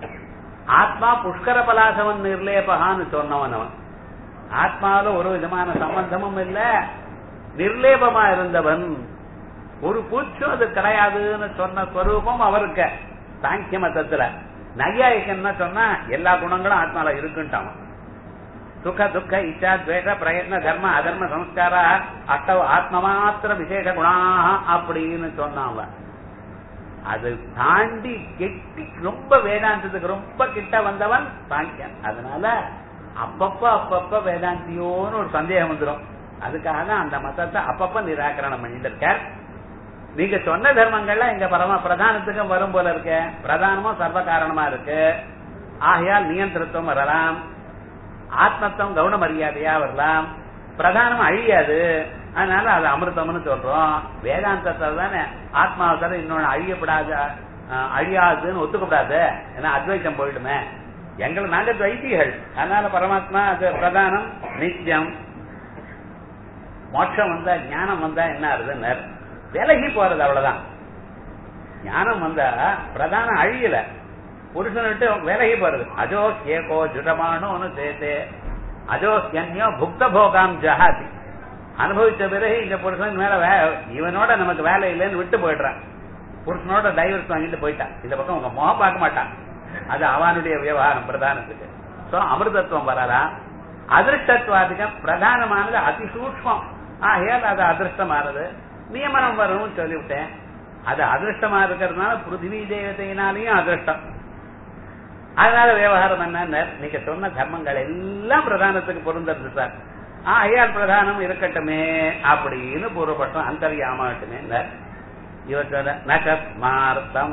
ஆத்மா புஷ்கர பலாசவன் நிர்லேபகான்னு சொன்னவன் அவன் ஆத்மாவில ஒரு விதமான சம்பந்தமும் இல்ல நிர்லேபமா இருந்தவன் ஒரு பூச்சும் அது கிடையாதுன்னு சொன்ன ஸ்வரூபம் அவருக்கு சாங்கிய மதத்துல நையாயிக்கன்னா சொன்னா எல்லா குணங்களும் ஆத்மால இருக்குன்ட்டான் சுக துக்க இச்சா துவேஷ பிரயத்ன தர்ம அதர்ம சம்ஸ்கார அட்டவ ஆத்ம மாத்திர விசேஷ குணாக அப்படின்னு சொன்னாங்க அது தாண்டி கெட்டி ரொம்ப வேதாந்தத்துக்கு ரொம்ப கிட்ட வந்தவன் சாங்கியன் அதனால அப்பப்ப அப்பப்ப வேதாந்தியோன்னு ஒரு சந்தேகம் வந்துடும் அதுக்காக தான் அந்த மதத்தை அப்பப்ப நிராகரணம் பண்ணிட்டு இருக்கார் நீங்க சொன்ன தர்மங்கள்லாம் இங்க பரம பிரதானத்துக்கும் வரும் போல இருக்கு பிரதானமும் சர்வ காரணமா இருக்கு ஆகையால் நியந்திரத்துவம் வரலாம் ஆத்மத்துவம் கவுன மரியாதையா வரலாம் பிரதானம் அழியாது அதனால அது அமிர்தம்னு சொல்றோம் வேதாந்தத்தை தானே ஆத்மாவை தவிர இன்னொன்னு அழியப்படாத அழியாதுன்னு ஒத்துக்கப்படாது ஏன்னா அத்வைத்தம் போயிடுமே எங்களை நாங்க துவைத்திகள் அதனால பரமாத்மா அது பிரதானம் நித்தியம் மோட்சம் வந்தா ஞானம் வந்தா என்ன ஆகுதுன்னு விலகி போறது அவ்வளவுதான் ஞானம் வந்தா பிரதானம் அழியல புருஷன் விட்டு விலகி போறது அஜோ ஏகோ ஜுடமானோன்னு சேர்த்து அஜோ என்யோ புக்த போகாம் ஜஹாதி அனுபவிச்ச பிறகு இந்த புருஷன் மேல இவனோட நமக்கு வேலை இல்லைன்னு விட்டு போயிடுறான் புருஷனோட டைவர்ஸ் வாங்கிட்டு போயிட்டான் இந்த பக்கம் உங்க முகம் பார்க்க மாட்டான் அது அவனுடைய விவகாரம் பிரதானத்துக்கு சோ அமிர்தத்துவம் வரலாம் அதிருஷ்டத்துவாதிகம் பிரதானமானது அதிசூக்மம் ஆகையால் அது அதிருஷ்டமானது நியமனம் வரும்னு சொல்லிவிட்டேன் அது அதிருஷ்டமா இருக்கிறதுனால பிருத்திவி தேவதையினாலையும் அதிருஷ்டம் அதனால விவகாரம் என்ன நீங்க சொன்ன தர்மங்கள் எல்லாம் பிரதானத்துக்கு பொருந்தது சார் ஆகையால் பிரதானம் இருக்கட்டுமே அப்படின்னு பூர்வப்பட்டம் அந்தரியாமட்டுமே இவர் நகஸ்மார்த்தம்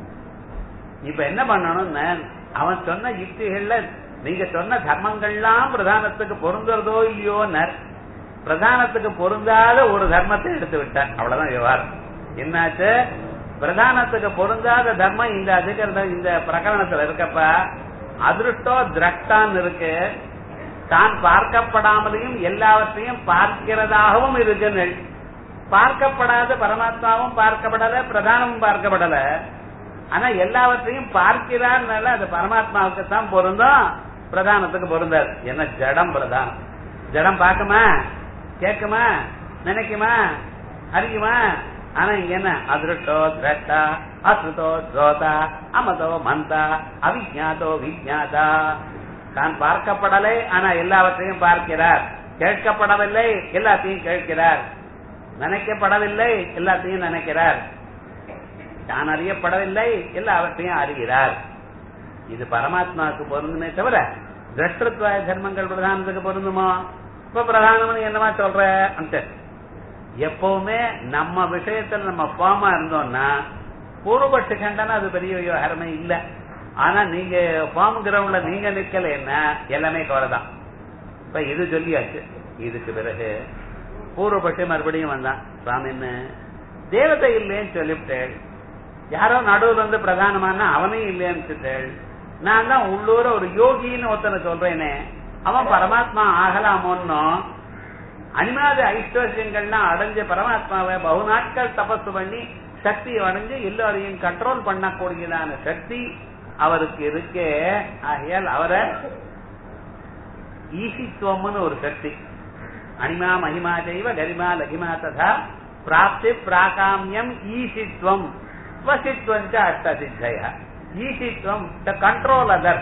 இப்ப என்ன பண்ணணும்னு அவன் சொன்ன யுக்திகள்ல நீங்க சொன்ன தர்மங்கள்லாம் பிரதானத்துக்கு பொருந்துறதோ இல்லையோ பிரதானத்துக்கு பொருந்தாத ஒரு தர்மத்தை எடுத்து விட்டார் அவ்வளவுதான் விவகாரம் என்னாச்சு பிரதானத்துக்கு பொருந்தாத தர்மம் இந்த அதிகர இந்த பிரகரணத்துல இருக்கப்ப அதிருஷ்டோ திரஷ்டான் இருக்கு தான் பார்க்கப்படாமலையும் எல்லாவற்றையும் பார்க்கிறதாகவும் இருக்குன்னு பார்க்கப்படாத பரமாத்மாவும் பார்க்கப்படல பிரதானமும் பார்க்கப்படல ஆனா எல்லாவற்றையும் பார்க்கிறார்னால அது பரமாத்மாவுக்கு தான் பொருந்தும் பிரதானத்துக்கு பொருந்தாது என்ன ஜடம் பிரதானம் ஜடம் பார்க்குமா கேட்குமா நினைக்குமா அறியுமா ஆனா இங்க என்ன அதிருஷ்டோ திரஷ்டா அசுதோ ஜோதா அமதோ மந்தா அவிஜாதோ விஜாதா தான் பார்க்கப்படலை ஆனா எல்லாவற்றையும் பார்க்கிறார் கேட்கப்படவில்லை எல்லாத்தையும் கேட்கிறார் நினைக்கப்படவில்லை எல்லாத்தையும் நினைக்கிறார் தான் அறியப்படவில்லை எல்லாவற்றையும் அறிகிறார் இது பரமாத்மாவுக்கு பொருந்துமே தவிர திரஷ்டத்வாய தர்மங்கள் பிரதானத்துக்கு பொருந்துமோ இப்ப பிரதானம்னு என்னமா சொல்ற அந்த எப்பவுமே நம்ம விஷயத்துல நம்ம ஃபார்மா இருந்தோம்னா பூர்வபட்ச கண்டனா அது பெரிய விவகாரமே இல்ல ஆனா நீங்க ஃபார்ம் கிரவுண்ட்ல நீங்க நிக்கலைன்னா எல்லாமே கவலைதான் இப்ப இது சொல்லியாச்சு இதுக்கு பிறகு பூர்வபட்ச மறுபடியும் வந்தான் சுவாமின்னு தேவதை இல்லைன்னு சொல்லிவிட்டேள் யாரோ நடுவில் வந்து பிரதானமான அவனே இல்லைன்னு சொல்லிட்டேள் நான் தான் உள்ளூர ஒரு யோகின்னு ஒருத்தனை சொல்றேனே அவன் பரமாத்மா ஆகலாமோன்னு அனிமாத ஐஸ்வர்யங்கள்லாம் அடைஞ்ச பரமாத்மாவை பகு நாட்கள் தபசு பண்ணி சக்தியை அடைஞ்சு எல்லாரையும் கண்ட்ரோல் பண்ணக்கூடியதான சக்தி அவருக்கு இருக்கே ஆகையால் அவரை ஈசித்துவம்னு ஒரு சக்தி அனிமா மகிமா தெய்வ கரிமா லகிமா ததா பிராப்தி பிராகாமியம் ஈசித்வம் வசித்வம் அஷ்டசித்தய ஈசித்வம் த கண்ட்ரோல் அதர்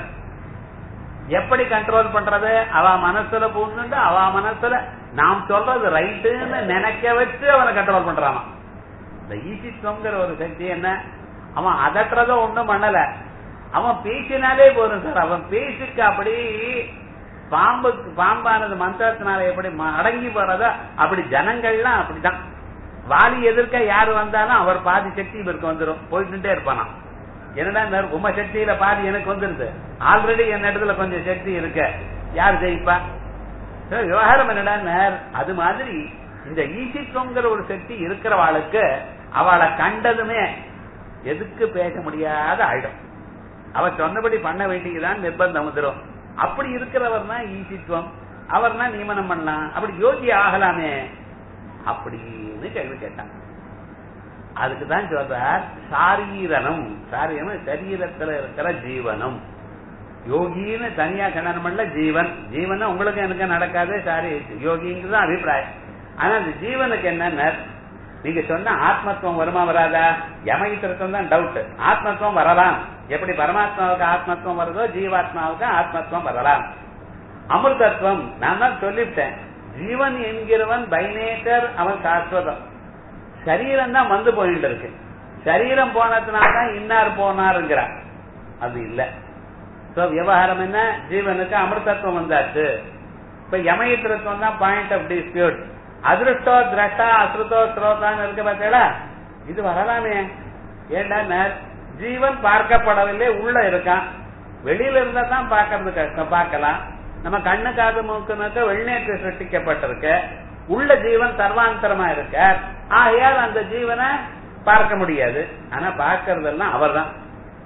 எப்படி கண்ட்ரோல் பண்றது அவ மனசுல பூந்துட்டு அவ மனசுல நாம் சொல்றது ரைட்டுன்னு நினைக்க வச்சு அவனை கண்ட்ரோல் பண்றான் இந்த ஈசித்வங்கிற ஒரு சக்தி என்ன அவன் அதட்டுறத ஒண்ணும் பண்ணல அவன் பேசினாலே போதும் சார் அவன் பேசிக்கு அப்படி பாம்புக்கு பாம்பானது மந்திரத்தினால எப்படி அடங்கி போறதோ அப்படி ஜனங்கள்லாம் அப்படிதான் வாலி எதிர்க்க யாரு வந்தாலும் அவர் பாதி சக்தி இவருக்கு வந்துடும் போயிட்டுட்டே இருப்பானா என்னடா உம சக்தியில பாதி எனக்கு வந்துருது ஆல்ரெடி என் இடத்துல கொஞ்சம் சக்தி இருக்க யார் ஜெயிப்பா விவகாரம் என்னடா அது மாதிரி இந்த ஈசித்துவங்கிற ஒரு சக்தி இருக்கிறவாளுக்கு அவளை கண்டதுமே எதுக்கு பேச முடியாத ஆயிடும் அவ சொன்னபடி பண்ண வேண்டியதுதான் நிர்பந்தம் வந்துடும் அப்படி இருக்கிறவர் தான் ஈசித்துவம் அவர் தான் நியமனம் பண்ணலாம் அப்படி யோகி ஆகலாமே அப்படின்னு கேள்வி கேட்டான் அதுக்கு தான் சொல்றார் சாரீரனம் சாரீரம் சரீரத்துல இருக்கிற ஜீவனம் யோகின்னு தனியா கண்டனம் பண்ணல ஜீவன் ஜீவன் உங்களுக்கு எனக்கு நடக்காது சாரி யோகிங்கிறது அபிப்பிராயம் ஆனா அந்த ஜீவனுக்கு என்னன்னா நீங்க சொன்ன ஆத்மத்துவம் வருமா வராதா யமகித்திரத்துவம் தான் டவுட் ஆத்மத்துவம் வரலாம் எப்படி பரமாத்மாவுக்கு ஆத்மத்துவம் வருதோ ஜீவாத்மாவுக்கு ஆத்மத்துவம் வரலாம் அமிர்தத்துவம் நான் தான் சொல்லிவிட்டேன் ஜீவன் என்கிறவன் பை நேச்சர் அவன் சாஸ்வதம் சரீரம் தான் வந்து போயிட்டு இருக்கு சரீரம் போனதுனால்தான் இன்னார் போனாருங்கிறான் அது இல்ல சோ விவகாரம் என்ன ஜீவனுக்கு அமிர்தத்துவம் வந்தாச்சு இப்ப யமயித்திரத்துவம் தான் பாயிண்ட் ஆஃப் டிஸ்பியூட் அதிருஷ்டோ திரஷ்டா அசுருத்தோ ஸ்ரோதான்னு இருக்க பார்த்தீங்களா இது வரலாமே ஏண்டா ஜீவன் பார்க்கப்படவில்லை உள்ள இருக்கான் வெளியில இருந்தா தான் பார்க்கறது கஷ்டம் பார்க்கலாம் நம்ம கண்ணு காது மூக்குனாக்க வெளிநேற்று சிருஷ்டிக்கப்பட்டிருக்கு உள்ள ஜீவன் சர்வாந்தரமா இருக்க ஆகையால் அந்த ஜீவனை பார்க்க முடியாது ஆனா பார்க்கறதெல்லாம் அவர் தான்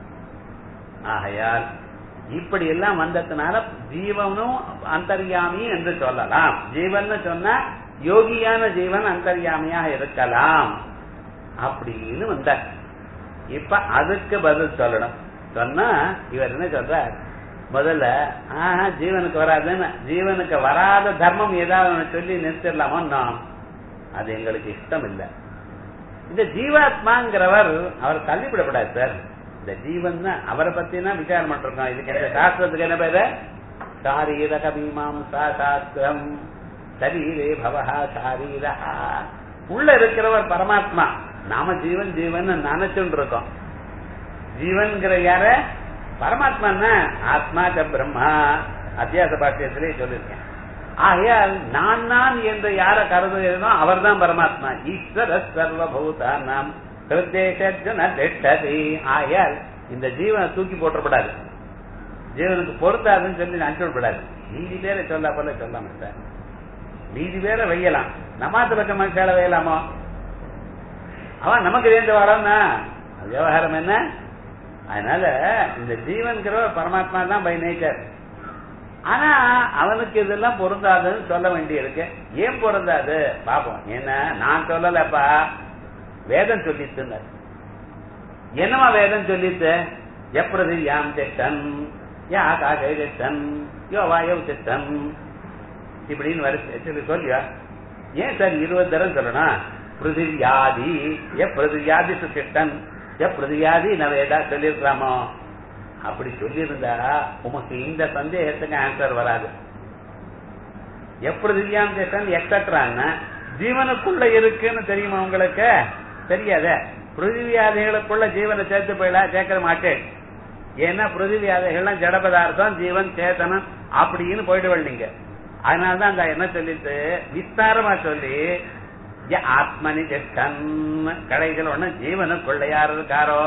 ஆகையால் இப்படி எல்லாம் வந்ததுனால ஜீவனும் அந்தர்யாமி என்று சொல்லலாம் ஜீவன் சொன்னா யோகியான ஜீவன் அந்தர்யாமியாக இருக்கலாம் அப்படின்னு வந்தார் இப்ப அதுக்கு பதில் சொல்லணும் சொன்னா இவர் என்ன சொல்றார் முதல்ல ஆஹா ஜீவனுக்கு வராதுன்னு ஜீவனுக்கு வராத தர்மம் ஏதாவது ஒண்ணு சொல்லி நிறுத்திடலாமோ நாம் அது எங்களுக்கு இஷ்டம் இல்லை இந்த ஜீவாத்மாங்கிறவர் அவர் தள்ளிவிடப்படாது சார் இந்த ஜீவன் தான் அவரை பத்தினா விசாரம் பண்ணிருக்கோம் இதுக்கு என்ன சாஸ்திரத்துக்கு என்ன பேரு சாரீரக மீமாம்சா சாஸ்திரம் சரீரே பவஹா சாரீரா உள்ள இருக்கிறவர் பரமாத்மா நாம ஜீவன் ஜீவன் நினைச்சுட்டு இருக்கோம் ஜீவன்கிற யார பரமாத்மா ஆத்மா க பிரம்மா அத்தியாச பாஷ்யத்திலே சொல்லியிருக்கேன் ஆகையால் நான் நான் என்று யார கருதுகிறதோ அவர் தான் பரமாத்மா ஈஸ்வர சர்வபூதா நாம் திட்டதி ஆகையால் இந்த ஜீவனை தூக்கி போட்டப்படாது ஜீவனுக்கு பொருத்தாதுன்னு சொல்லி அனுப்பிவிடப்படாது நீதி பேரை சொல்ல போல சொல்லாம சார் நீதி பேரை வையலாம் நமாத்து பக்க மனுஷால வையலாமோ அவன் நமக்கு சேர்ந்து வரோம்னா விவகாரம் என்ன அதனால இந்த ஜீவன்கிற பரமாத்மா தான் பை நேச்சர் ஆனா அவனுக்கு இதெல்லாம் பொருந்தாதுன்னு சொல்ல வேண்டி இருக்கு ஏன் பொருந்தாது பாப்போம் என்ன நான் சொல்லலப்பா வேதம் சொல்லித்து என்னமா வேதம் சொல்லித்து எப்பிரதி யாம் திட்டம் யா ஆகாஷ திட்டம் யோ வாயவ் திட்டம் இப்படின்னு வரிசை சொல்லி சொல்லியா ஏன் சார் இருபது தரம் சொல்லணும் பிருதிவியாதி எ பிருதிவியாதி சுசிஷ்டன் எ பிருதிவியாதி நவேதா சொல்லியிருக்கலாமோ அப்படி சொல்லியிருந்தா உமக்கு இந்த சந்தேகத்துக்கு ஆன்சர் வராது எப்பிருதிவியாம் சேஷன் எக்ஸட்ரான்னு ஜீவனுக்குள்ள இருக்குன்னு தெரியுமா உங்களுக்கு தெரியாத பிருதிவியாதிகளுக்குள்ள ஜீவனை சேர்த்து போயிடலாம் சேர்க்க மாட்டேன் ஏன்னா பிருதிவியாதிகள்லாம் ஜட பதார்த்தம் ஜீவன் சேத்தனம் அப்படின்னு போயிடுவள் நீங்க அதனாலதான் அந்த என்ன சொல்லிட்டு விஸ்தாரமா சொல்லி ய ஆத்மனி ஜெஷ்டன் கடைகள் ஒண்ணு ஜீவனுக்குள்ள யார் இருக்காரோ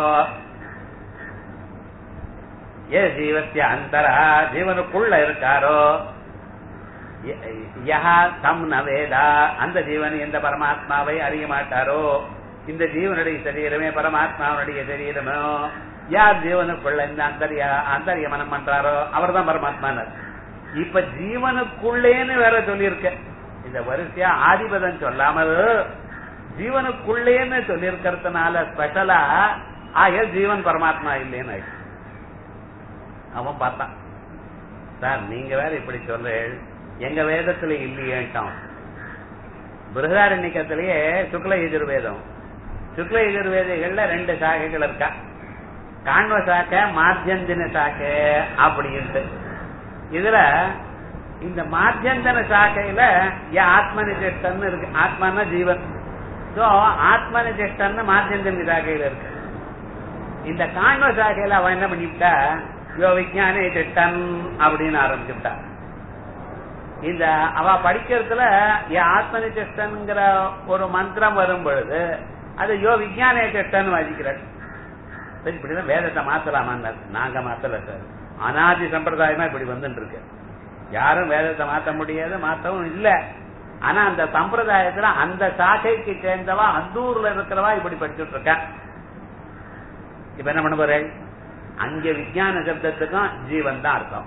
ஏ ஜீவத்திய அந்தரா ஜீவனுக்குள்ள இருக்காரோ யஹா தம் நவேதா அந்த ஜீவன் எந்த பரமாத்மாவை அறிய மாட்டாரோ இந்த ஜீவனுடைய சரீரமே பரமாத்மாவுடைய சரீரமோ யார் ஜீவனுக்குள்ள இந்த அந்தரிய அந்தரியமனம் பண்றாரோ அவர் தான் பரமாத்மானர் இப்ப ஜீவனுக்குள்ளேன்னு வேற சொல்லியிருக்க இந்த வரிசையா ஆதிபதம் சொல்லாமல் ஜீவனுக்குள்ளேன்னு சொல்லியிருக்கிறதுனால ஸ்பெஷலா ஆக ஜீவன் பரமாத்மா இல்லைன்னு ஆயிடுச்சு அவன் பார்த்தான் சார் நீங்க வேற இப்படி சொல்றேன் எங்க வேதத்துல இல்லையேட்டான் பிருகதாரண்யத்திலேயே சுக்ல எதிர்வேதம் சுக்ல எதிர்வேதிகள்ல ரெண்டு சாகைகள் இருக்கா காண்வ சாக்கை மாத்தியந்தின சாக்கை அப்படின்ட்டு இதுல இந்த மாத்தியந்தன சாக்கையில ஆத்மனிஜெஷ்டன் இருக்கு ஆத்மான ஜீவன் சோ ஆத்மனிஜெஷ்டன் மாத்தியந்தன சாக்கையில இருக்கு இந்த காண்வ சாக்கையில அவன் என்ன பண்ணிவிட்டா யோ விஜயானே திட்டன் அப்படின்னு ஆரம்பிச்சுட்டா இந்த அவ படிக்கிறதுல ஆத்மனி திட்டன்ங்கிற ஒரு மந்திரம் வரும் பொழுது அது யோ விஜயானே திட்டன் வாசிக்கிறார் சரி இப்படிதான் வேதத்தை மாத்தலாமா நாங்க மாத்தல சார் அனாதி சம்பிரதாயமா இப்படி வந்துட்டு இருக்கு யாரும் வேதத்தை மாத்த முடியாது மாத்தவும் இல்ல ஆனா அந்த சம்பிரதாயத்துல அந்த சாக்கைக்கு சேர்ந்தவா அந்தூர்ல இருக்கிறவா இப்படி படிச்சுட்டு இருக்க இப்ப என்ன பண்ண போறேன் அங்க விஜயான சப்தத்துக்கும் ஜீவன் தான் அர்த்தம்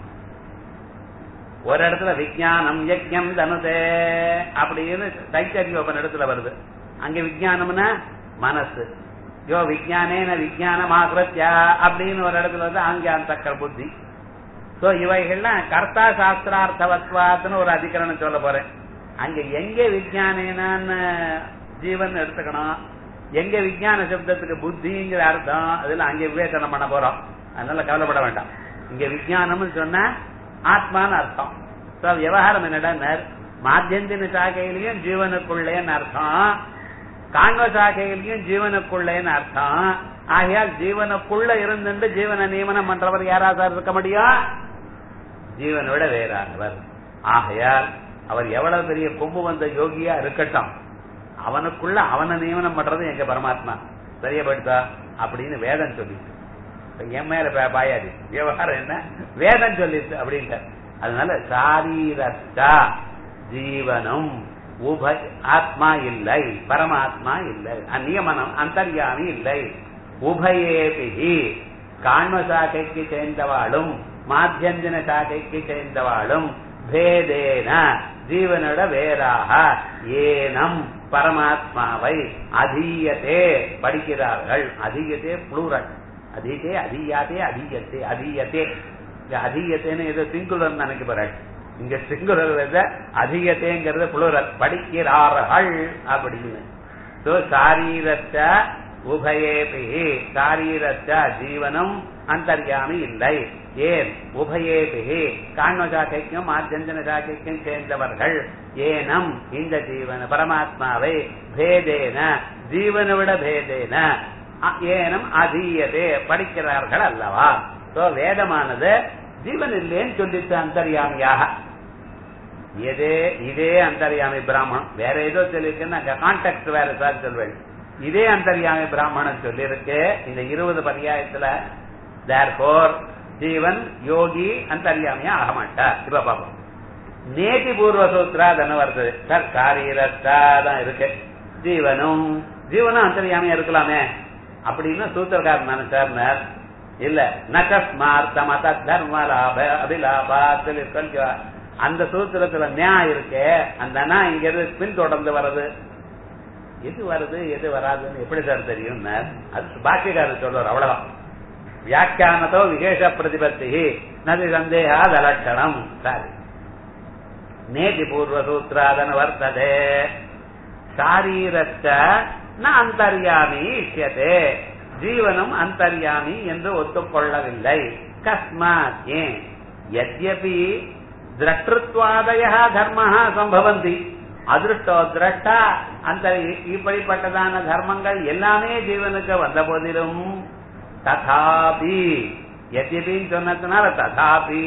ஒரு இடத்துல விஜயானம் யஜ்யம் தனுதே அப்படின்னு தைத்தறிவு இடத்துல வருது அங்க விஜயானம்னா மனசு யோ விஜயானேன விஜயானம் ஆகிரத்யா அப்படின்னு ஒரு இடத்துல வந்து அங்க அந்த புத்தி சோ இவைகள்லாம் கர்த்தா சாஸ்திரார்த்தவத்வாத்னு ஒரு அதிகரணம் சொல்ல போறேன் அங்க எங்க விஜயானேனான்னு ஜீவன் எடுத்துக்கணும் எங்க விஜயான சப்தத்துக்கு புத்திங்கிற அர்த்தம் அதுல அங்க விவேச்சனம் பண்ண போறோம் அதனால கவலைப்பட வேண்டாம் இங்க விஜயானம்னு சொன்னா ஆத்மான்னு அர்த்தம் சோ விவகாரம் என்னடா மாத்தியந்தின சாகையிலையும் ஜீவனுக்குள்ளேன்னு அர்த்தம் காண்வ சாகையிலையும் ஜீவனுக்குள்ளேன்னு அர்த்தம் ஆகையால் ஜீவனுக்குள்ள இருந்துட்டு ஜீவனை நியமனம் பண்றவர் யாரா சார் இருக்க முடியும் ஜீவனோட வேறானவர் ஆகையால் அவர் எவ்வளவு பெரிய கொம்பு வந்த யோகியா இருக்கட்டும் அவனுக்குள்ள அவனை நியமனம் பண்றது எங்க பரமாத்மா சரியா போயிடுதா அப்படின்னு வேதம் சொல்லிட்டு என் மேல பாயாடி விவகாரம் என்ன வேதம் சொல்லிட்டு அப்படின்ட்டு அதனால சாரீரத்தா ஜீவனம் உப ஆத்மா இல்லை பரமாத்மா இல்லை நியமனம் அந்தர்யாமி இல்லை உபயேபிகி காண்ம சாக்கைக்கு சேர்ந்தவாளும் மாத்தியந்தின சாக்கைக்கு சேர்ந்தவாளும் பேதேன ஜீவனோட வேறாக ஏனம் பரமாத்மாவை அதீயத்தே படிக்கிறார்கள் அதீயத்தே புளூரல் அதீதே அதீயாதே அதீயத்தே அதீயத்தே அதீயத்தேன்னு ஏதோ சிங்குலர் நினைக்க போறாள் இங்க சிங்குலர் அதிகத்தேங்கிறது புளுரல் படிக்கிறார்கள் அப்படின்னு சோ சாரீரத்த உபயேபிகி சாரீரத்த ஜீவனம் அந்தர்யாமி இல்லை ஏன் உபயேபிகி காண்ம சாக்கைக்கும் ஆத்தியந்தன சாக்கைக்கும் சேர்ந்தவர்கள் ஏனம் இந்த ஜீவன பரமாத்மாவை பேதேன ஜீவனை விட பேதேன ஏனம் அதீயதே படிக்கிறார்கள் அல்லவா சோ வேதமானது ஜீவன் இல்லைன்னு சொல்லிட்டு அந்தர்யாமியாக எதே இதே அந்தர்யாமி பிராமணம் வேற ஏதோ சொல்லியிருக்குன்னா கான்டாக்ட் வேற சார் சொல்வேன் இதே அந்தர்யாமி பிராமணன் சொல்லியிருக்கு இந்த இருபது பரியாயத்துல தேர்போர் ஜீவன் யோகி அந்தர்யாமியா ஆக மாட்டார் இப்ப பாப்போம் நேதி பூர்வ சூத்ரா தானே வருது சார் காரியரத்தா தான் இருக்கு ஜீவனும் ஜீவனும் அந்தர்யாமியா இருக்கலாமே அப்படின்னு சூத்திரக்காரன் நினைச்சார் இல்ல நகஸ்மார்த்தம் அத தர்ம லாப அபிலாபா சொல்லி அந்த சூத்திரத்துல நியா இருக்கு அந்த நா இங்க இருந்து பின் தொடர்ந்து வருது எது வருது எது வராதுன்னு எப்படி சார் தெரியும் அது பாக்கியக்காரர் சொல்றார் அவ்வளவுதான் வியாக்கியானதோ விசேஷ பிரதிபத்தி நதி சந்தேகாத லட்சணம் சாரி நேதி பூர்வ சூத்திராதன வர்த்ததே சாரீரத்த ந அந்தர்யாமி இஷ்யதே ஜீவனும் அந்தர்யாமி என்று ஒத்துக்கொள்ளவில்லை கஸ்மாத் ஏன் யத்யபி திரஷ்டத்வாதய தர்ம சம்பவந்தி அதிருஷ்டோ திரஷ்டா அந்த இப்படிப்பட்டதான தர்மங்கள் எல்லாமே ஜீவனுக்கு வந்த போதிலும் ததாபி எத்தியபின்னு சொன்னதுனால ததாபி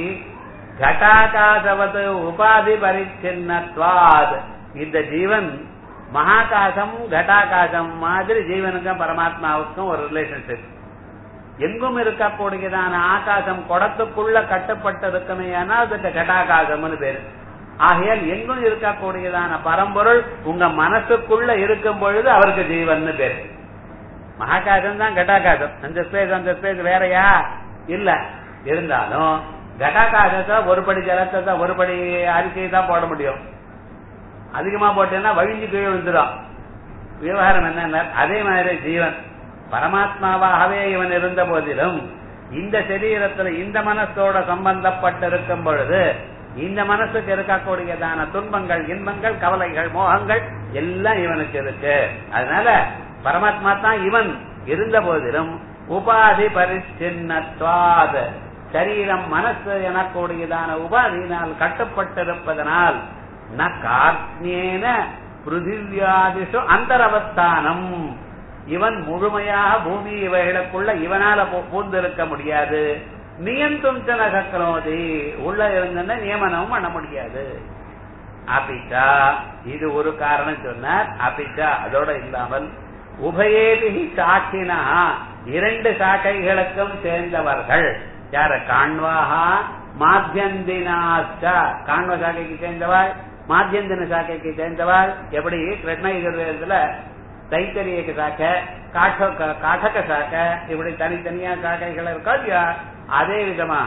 கட்டாகாசவத் உபாதி பரிச்சின்னத்வாத் இந்த ஜீவன் மகாகாசம் கட்டாகாசம் மாதிரி ஜீவனுக்கும் பரமாத்மாவுக்கும் ஒரு ரிலேஷன்ஷிப் எங்கும் இருக்கக்கூடியதான ஆகாசம் குடத்துக்குள்ள கட்டுப்பட்டு இருக்குமே ஆனால் அதுக்கு கட்டாகாசம்னு பேரு ஆகையால் எங்கும் இருக்கக்கூடியதான பரம்பொருள் உங்க மனசுக்குள்ள இருக்கும் பொழுது அவருக்கு ஜீவன் பேரு மகாகாசம் தான் கட்டாகாசம் அந்த ஸ்பேஸ் அந்த ஸ்பேஸ் வேறையா இல்ல இருந்தாலும் கட்டாகாசத்தை ஒரு படி ஜலத்தை தான் ஒரு படி அரிசியை தான் போட முடியும் அதிகமா போட்டேன்னா வழிஞ்சு கீழே விழுந்துடும் விவகாரம் என்ன அதே மாதிரி ஜீவன் பரமாத்மாவாகவே இவன் இருந்த போதிலும் இந்த சரீரத்துல இந்த மனசோட சம்பந்தப்பட்டிருக்கும் பொழுது இந்த மனசுக்கு இருக்கக்கூடியதான துன்பங்கள் இன்பங்கள் கவலைகள் மோகங்கள் எல்லாம் இவனுக்கு இருக்கு அதனால பரமாத்மா தான் இவன் இருந்த போதிலும் உபாதி பரிச்சின்னத்வாத் சரீரம் மனசு எனக்கூடியதான உபாதியினால் கட்டுப்பட்டிருப்பதனால் ந கார்த்தியேன பிருத்திவியாதிஷு அந்தரவஸ்தானம் இவன் முழுமையாக பூமி இவைகளுக்குள்ள இவனால பூந்திருக்க முடியாது நியந்தும் சில சக்கரோதி உள்ள இருந்தன நியமனமும் பண்ண முடியாது அபிச்சா இது ஒரு காரணம் சொன்னார் அபிச்சா அதோட இல்லாமல் உபயேபி சாட்சினா இரண்டு சாட்டைகளுக்கும் சேர்ந்தவர்கள் யார காண்வாகா மாத்தியந்தினாச்ச காண்வ சாக்கைக்கு சேர்ந்தவாள் மாத்தியந்தின சாக்கைக்கு சேர்ந்தவாள் எப்படி கிருஷ்ண எதிர்வேதத்துல தைத்தரிய சாக்கை காட்ட காட்டக சாக்கை இப்படி தனித்தனியா சாக்கைகள் இருக்கா இல்லையா அதே விதமா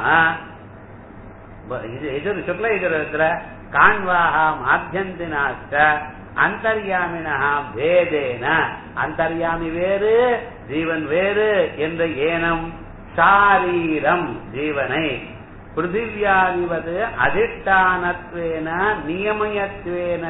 இது எதிர் சுக்ல எதிர்வேதத்துல காண்வாகா மாத்தியந்தினாச்ச அந்தர்யாமினா வேதேன அந்தர்யாமி வேறு ஜீவன் வேறு என்ற ஏனம் சாரீரம் ஜீவனை பிருத்திவியாதிவது அதிஷ்டானத்வேன நியமயத்வேன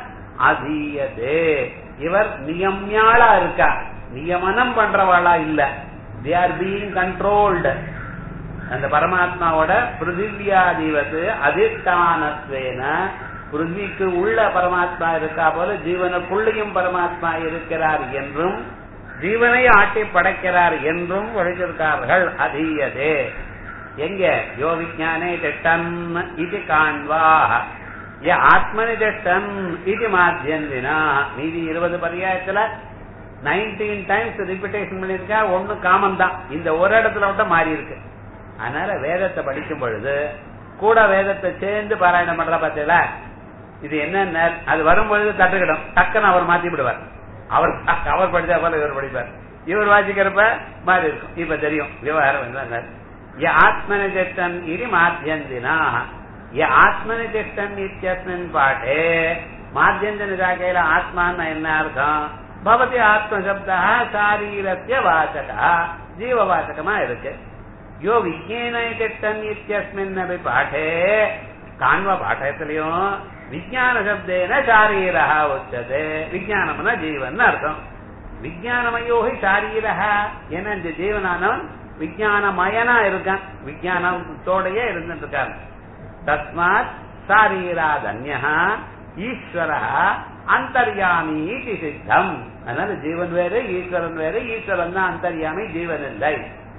அதீயதே இவர் நியமியாளா இருக்கா நியமனம் பண்றவாளா இல்ல தே ஆர் பீயிங் கண்ட்ரோல்டு அந்த பரமாத்மாவோட பிருத்திவியாதிவது அதிஷ்டானத்வேன பிருத்திவிக்கு உள்ள பரமாத்மா இருக்கா போல ஜீவனுக்குள்ளையும் பரமாத்மா இருக்கிறார் என்றும் ஜீவனை ஆட்டி படைக்கிறார் என்றும் வழித்திருக்கார்கள் அதீயதே எங்க யோ விஜானே திட்டன் இது காண்வா ஏ ஆத்மனி திட்டன் இது மாத்தியந்தினா மீதி இருபது பரியாயத்துல நைன்டீன் டைம்ஸ் ரிப்பிட்டேஷன் பண்ணிருக்கா ஒண்ணு காமன் தான் இந்த ஒரு இடத்துல மட்டும் மாறி இருக்கு அதனால வேதத்தை படிக்கும் பொழுது கூட வேதத்தை சேர்ந்து பாராயணம் பண்ற பார்த்தீங்களா இது என்ன அது வரும்பொழுது தட்டுக்கிடும் டக்குன்னு அவர் மாத்தி விடுவார் அவர் அவர் படிச்சா போல இவர் படிப்பார் இவர் வாசிக்கிறப்ப மாறி இருக்கும் இப்ப தெரியும் விவகாரம் என்ன ஆத்மனி திட்டன் இது மாத்தியந்தினா ஆத்மனி திட்டன் இத்தியஸ்மின் பாட்டே மாத்தியந்தின சாக்கையில ஆத்மான்னு என்ன அர்த்தம் பவதி ஆத்மசப்தா சாரீரத்திய வாசகா ஜீவவாசகமா இருக்கு யோ விஜயன திட்டன் இத்தியஸ்மின் அபி பாட்டே காண்வ பாட்டத்திலையும் விஜயான சப்தேன சாரீரா உச்சது விஜயானம்னா ஜீவன் அர்த்தம் விஜயானமயோகி சாரீரா ஏன்னா இந்த ஜீவனானவன் விஜயானமயனா இருக்கான் விஜயானத்தோடயே இருந்துட்டு இருக்கான் தஸ்மாத் சாரீராதன்யா ஈஸ்வர அந்தர்யாமி சித்தம் அதனால ஜீவன் வேறு ஈஸ்வரன் வேறு ஈஸ்வரன் தான் அந்தர்யாமி ஜீவன் இல்லை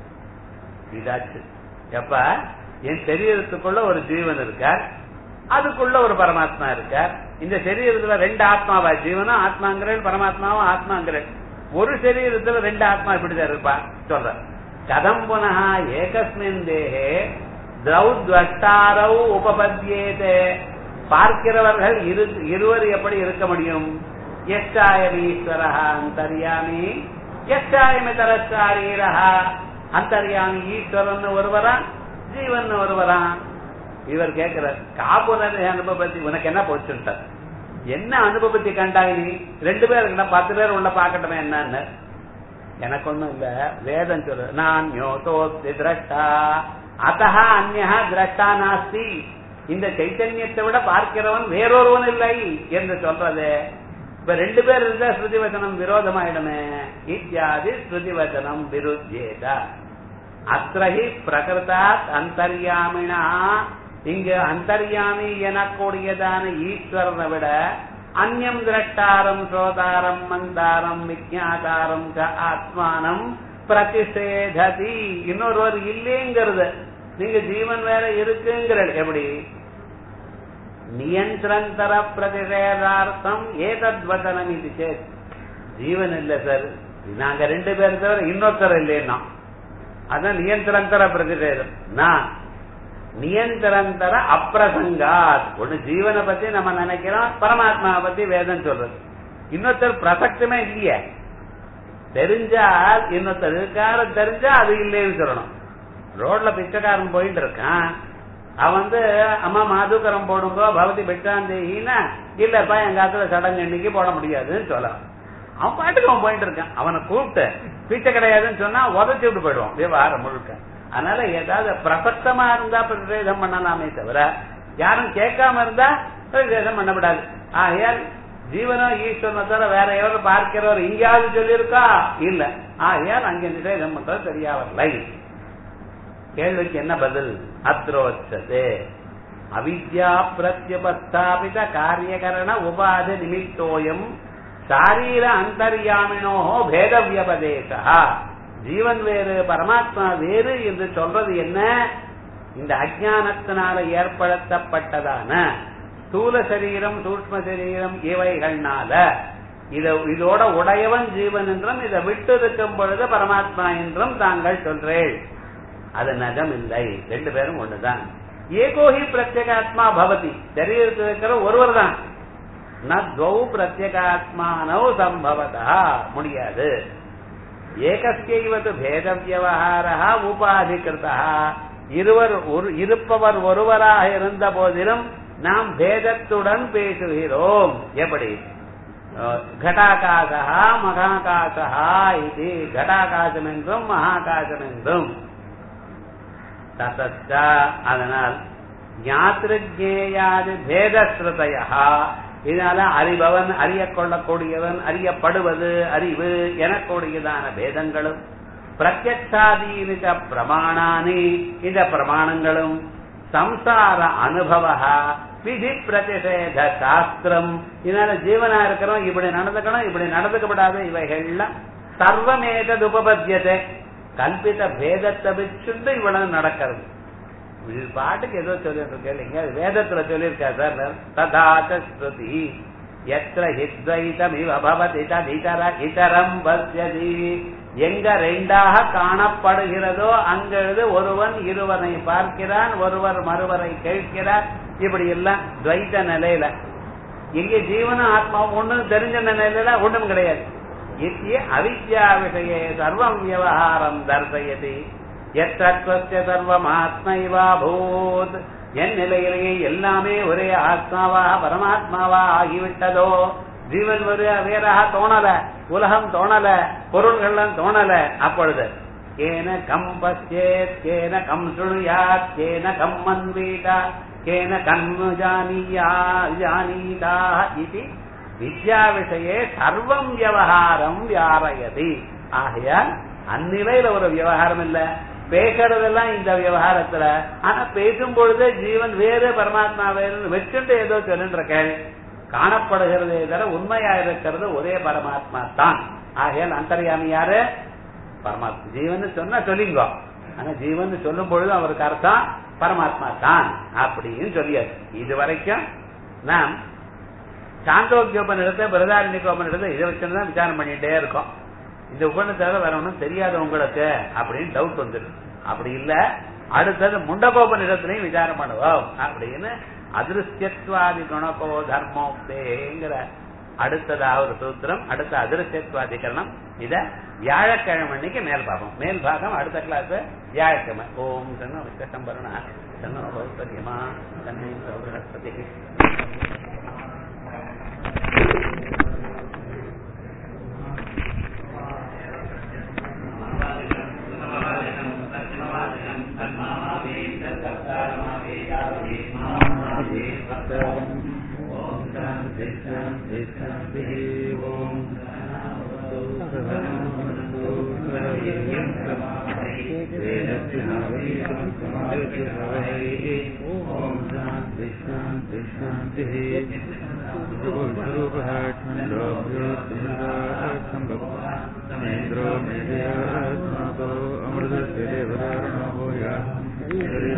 இதாச்சு எப்ப என் சரீரத்துக்குள்ள ஒரு ஜீவன் இருக்கார் அதுக்குள்ள ஒரு பரமாத்மா இருக்கார் இந்த சரீரத்துல ரெண்டு ஆத்மாவா ஜீவனும் ஆத்மாங்கிறேன் பரமாத்மாவும் ஆத்மாங்கிறேன் ஒரு சரீரத்துல ரெண்டு ஆத்மா இப்படிதான் இருப்பா சொல்ற கதம் புனः ஏகஸ்மின் தேகே திரௌத்வட்டாரௌ உபபத்தியேதே பார்க்கிறவர்கள் இரு இருவர் எப்படி இருக்க முடியும் எஷ்டாயமீஸ்வர அந்தர்யாமி எஷ்டாயமிதரஸ்தாரீரா அந்தர்யாமி ஈஸ்வரன் ஒருவரா ஜீவன் ஒருவரா இவர் கேட்கிறார் காப்புனது அனுபவத்தி உனக்கு என்ன போச்சுட்டார் என்ன அனுபவத்தை கண்டாய் நீ ரெண்டு பேர் இருக்கா பத்து பேர் உள்ள பாக்கட்டுமே என்னன்னு எனக்கு ஒண்ணும் இல்ல வேதம் சொல்லு நான் யோதோஸ்தி திரஷ்டா அத்தஹா அந்நா திரஷ்டா நாஸ்தி இந்த சைத்தன்யத்தை விட பார்க்கிறவன் வேறொருவன் இல்லை என்று சொல்றது இப்ப ரெண்டு பேர் இருந்தா ஸ்ருதி வச்சனம் விரோதமாயிடுமே இத்தியாதி ஸ்ருதி வச்சனம் விருத்தியேத அத்திரஹி பிரகிருதாத் அந்தர்யாமினா இங்கு அந்தர்யாமி எனக்கூடியதான ஈஸ்வரனை விட அந்யம் திரட்டாரம் சோதாரம் மந்தாரம் விஜாதாரம் ச ஆத்மானம் பிரதிஷேததி இன்னொருவர் இல்லைங்கிறது நீங்க ஜீவன் வேற இருக்குங்கிற எப்படி நியந்திரந்தர பிரதிஷேதார்த்தம் ஏதத்வதனம் இது சேத் ஜீவன் இல்ல சார் நாங்க ரெண்டு பேர் தவிர இன்னொருத்தர் இல்லைன்னா அதான் நியந்திரந்தர பிரதிஷேதம் நான் நியந்திரந்தர அப்பிரசங்காத் ஒண்ணு ஜீவனை பத்தி நம்ம நினைக்கிறோம் பரமாத்மாவை பத்தி வேதம் சொல்றது இன்னொருத்தர் பிரசக்தமே இல்லையே தெரிஞ்சால் இன்னொருத்தர் இருக்காரு தெரிஞ்சா அது இல்லைன்னு சொல்லணும் ரோட்ல பிச்சைக்காரன் போயிட்டு இருக்கான் அவன் வந்து அம்மா மாதுக்கரம் போடுங்கோ பகவதி பெற்றாந்தேகினா இல்லப்பா எங்க ஆத்துல சடங்கு இன்னைக்கு போட முடியாதுன்னு சொல்லலாம் அவன் பாட்டுக்கு அவன் போயிட்டு இருக்கான் அவனை கூப்பிட்டு பிச்சை கிடையாதுன்னு சொன்னா உதச்சி விட்டு போயிடுவான் விவகாரம் முழுக்க அதனால ஏதாவது பிரசக்தமா இருந்தா பிரதேசம் பண்ணலாமே தவிர யாரும் கேட்காம இருந்தா பிரதேசம் பண்ணக்கூடாது ஆகையால் ஜீவனோ ஈஸ்வரனை தவிர வேற எவரும் பார்க்கிறவர் எங்கேயாவது சொல்லியிருக்கா இல்ல ஆகையால் அங்கே நிஷேதம் பண்றது சரியா வரலை கேள்விக்கு என்ன பதில் அத்ரோச்சது அவித்யா பிரத்யுபஸ்தாபித காரியகரண உபாதி நிமித்தோயம் சாரீர அந்தர்யாமினோ பேத வியபதேசா ஜீவன் வேறு பரமாத்மா வேறு என்று சொல்றது என்ன இந்த அஜானத்தினால ஏற்படுத்தப்பட்டதான ஸ்தூல சரீரம் சூக்ம சரீரம் இவைகள்னால இத இதோட உடையவன் ஜீவன் என்றும் இதை விட்டு இருக்கும் பொழுது பரமாத்மா என்றும் தாங்கள் சொல்றேன் அது நகம் இல்லை ரெண்டு பேரும் ஒண்ணுதான் ஏகோஹி பிரத்யேகாத்மா பவதி சரீரத்தில் இருக்கிற ஒருவர் தான் நத்வௌ பிரத்யேகாத்மானோ சம்பவதா முடியாது ஏகஸ்யைவது பேத வியவகாரா உபாதிகிருதா இருவர் ஒரு இருப்பவர் ஒருவராக இருந்த போதிலும் நாம் பேதத்துடன் பேசுகிறோம் எப்படி கடாகாசா மகாகாசா இது கடாகாசம் என்றும் மகாகாசம் என்றும் ததச்ச அதனால் ஞாத்திருஜேயாது பேதஸ்ருதையா இதனால அறிபவன் அறிய கொள்ளக்கூடியவன் அறியப்படுவது அறிவு எனக்கூடியதான பேதங்களும் பிரத்யக்ஷாதீனிக பிரமாணானி இந்த பிரமாணங்களும் சம்சார அனுபவ விதி பிரதிஷேத சாஸ்திரம் இதனால ஜீவனா இருக்கிறோம் இப்படி நடந்துக்கணும் இப்படி நடந்துக்கப்படாது இவைகள்லாம் சர்வமேதது உபபத்தியத்தை கல்பித பேதத்தை வச்சுண்டு இவ்வளவு நடக்கிறது இது பாட்டுக்கு ஏதோ சொல்லிட்டு கேளுங்க அது வேதத்துல சொல்லியிருக்கா சார் ததாச்ச ஸ்ருதி எத்திர ஹித்வைதம் இவ பவதி ததிதர இதரம் பஸ்யதி எங்க ரெண்டாக காணப்படுகிறதோ அங்கெழுது ஒருவன் இருவனை பார்க்கிறான் ஒருவர் மறுவரை கேட்கிறார் இப்படி எல்லாம் துவைத்த நிலையில இங்க ஜீவனும் ஆத்மாவும் ஒண்ணும் தெரிஞ்ச நிலையில ஒண்ணும் கிடையாது இத்திய அவித்யா விஷயே சர்வம் விவகாரம் தர்சயதி எத்தத்வஸ்ய சர்வம் ஆத்மைவா பூத் என் நிலையிலேயே எல்லாமே ஒரே ஆத்மாவா பரமாத்மாவா ஆகிவிட்டதோ ஜீவன் ஒரு வேறாக தோணல உலகம் தோணல பொருள்கள்லாம் தோணல அப்பொழுது கேன கம் பச்சேத் கேன கம் சுழுயாத் கேன கம் மன்வீதா கேன கண்ணு ஜானியா ஜானீதா இது வித்யா விஷயே சர்வம் விவகாரம் வியாரயதி ஆகையால் அந்நிலையில ஒரு விவகாரம் இல்ல பேசுறதெல்லாம் இந்த விவகாரத்துல ஆனா பேசும் பொழுது ஜீவன் வேறு பரமாத்மா வேறு வச்சுட்டு ஏதோ சொல்லுன்றேன் காணப்படுகிறதே தவிர உண்மையா இருக்கிறது ஒரே பரமாத்மா தான் ஆகையால் அந்தர்யாமி யாரு பரமாத்மா ஜீவன் சொன்னா சொல்லிங்கோ ஆனா ஜீவன் சொல்லும் பொழுது அவருக்கு அர்த்தம் பரமாத்மா தான் அப்படின்னு சொல்லியாரு இது வரைக்கும் நாம் சாந்தோக்கியோபனிடத்தை பிரதாரண்யகோபனிடத்தை இதை வச்சுதான் விசாரம் பண்ணிட்டே இருக்கோம் இந்த உபநிடத்தை வேற ஒன்றும் தெரியாத உங்களுக்கு அப்படின்னு டவுட் வந்துடும் அப்படி இல்ல அடுத்தது முண்டகோபனிடத்திலையும் விசாரம் பண்ணுவோம் அப்படின்னு அதிருஷ்யத்வாதி குணகோ தர்மோக்தேங்கிற அடுத்ததாக ஒரு சூத்திரம் அடுத்த அதிருஷ்யத்வாதிகரணம் இத வியாழக்கிழமை அன்னைக்கு மேல் பாகம் மேல் பாகம் அடுத்த கிளாஸ் வியாழக்கிழமை ஓம் தன்னோ விசம்பரண தன்னோ பௌத்தரியமா தன்னை பிரகஸ்பதி ஓம்
शान्ति शान्ति शान्तिः ॐ ॐ शान्ति शान्ति शान्तिः स्वरूपः खण्डोभ्यो मेन्द्रो मेदयात्मको अमृतस्य देवदारणो भूयात्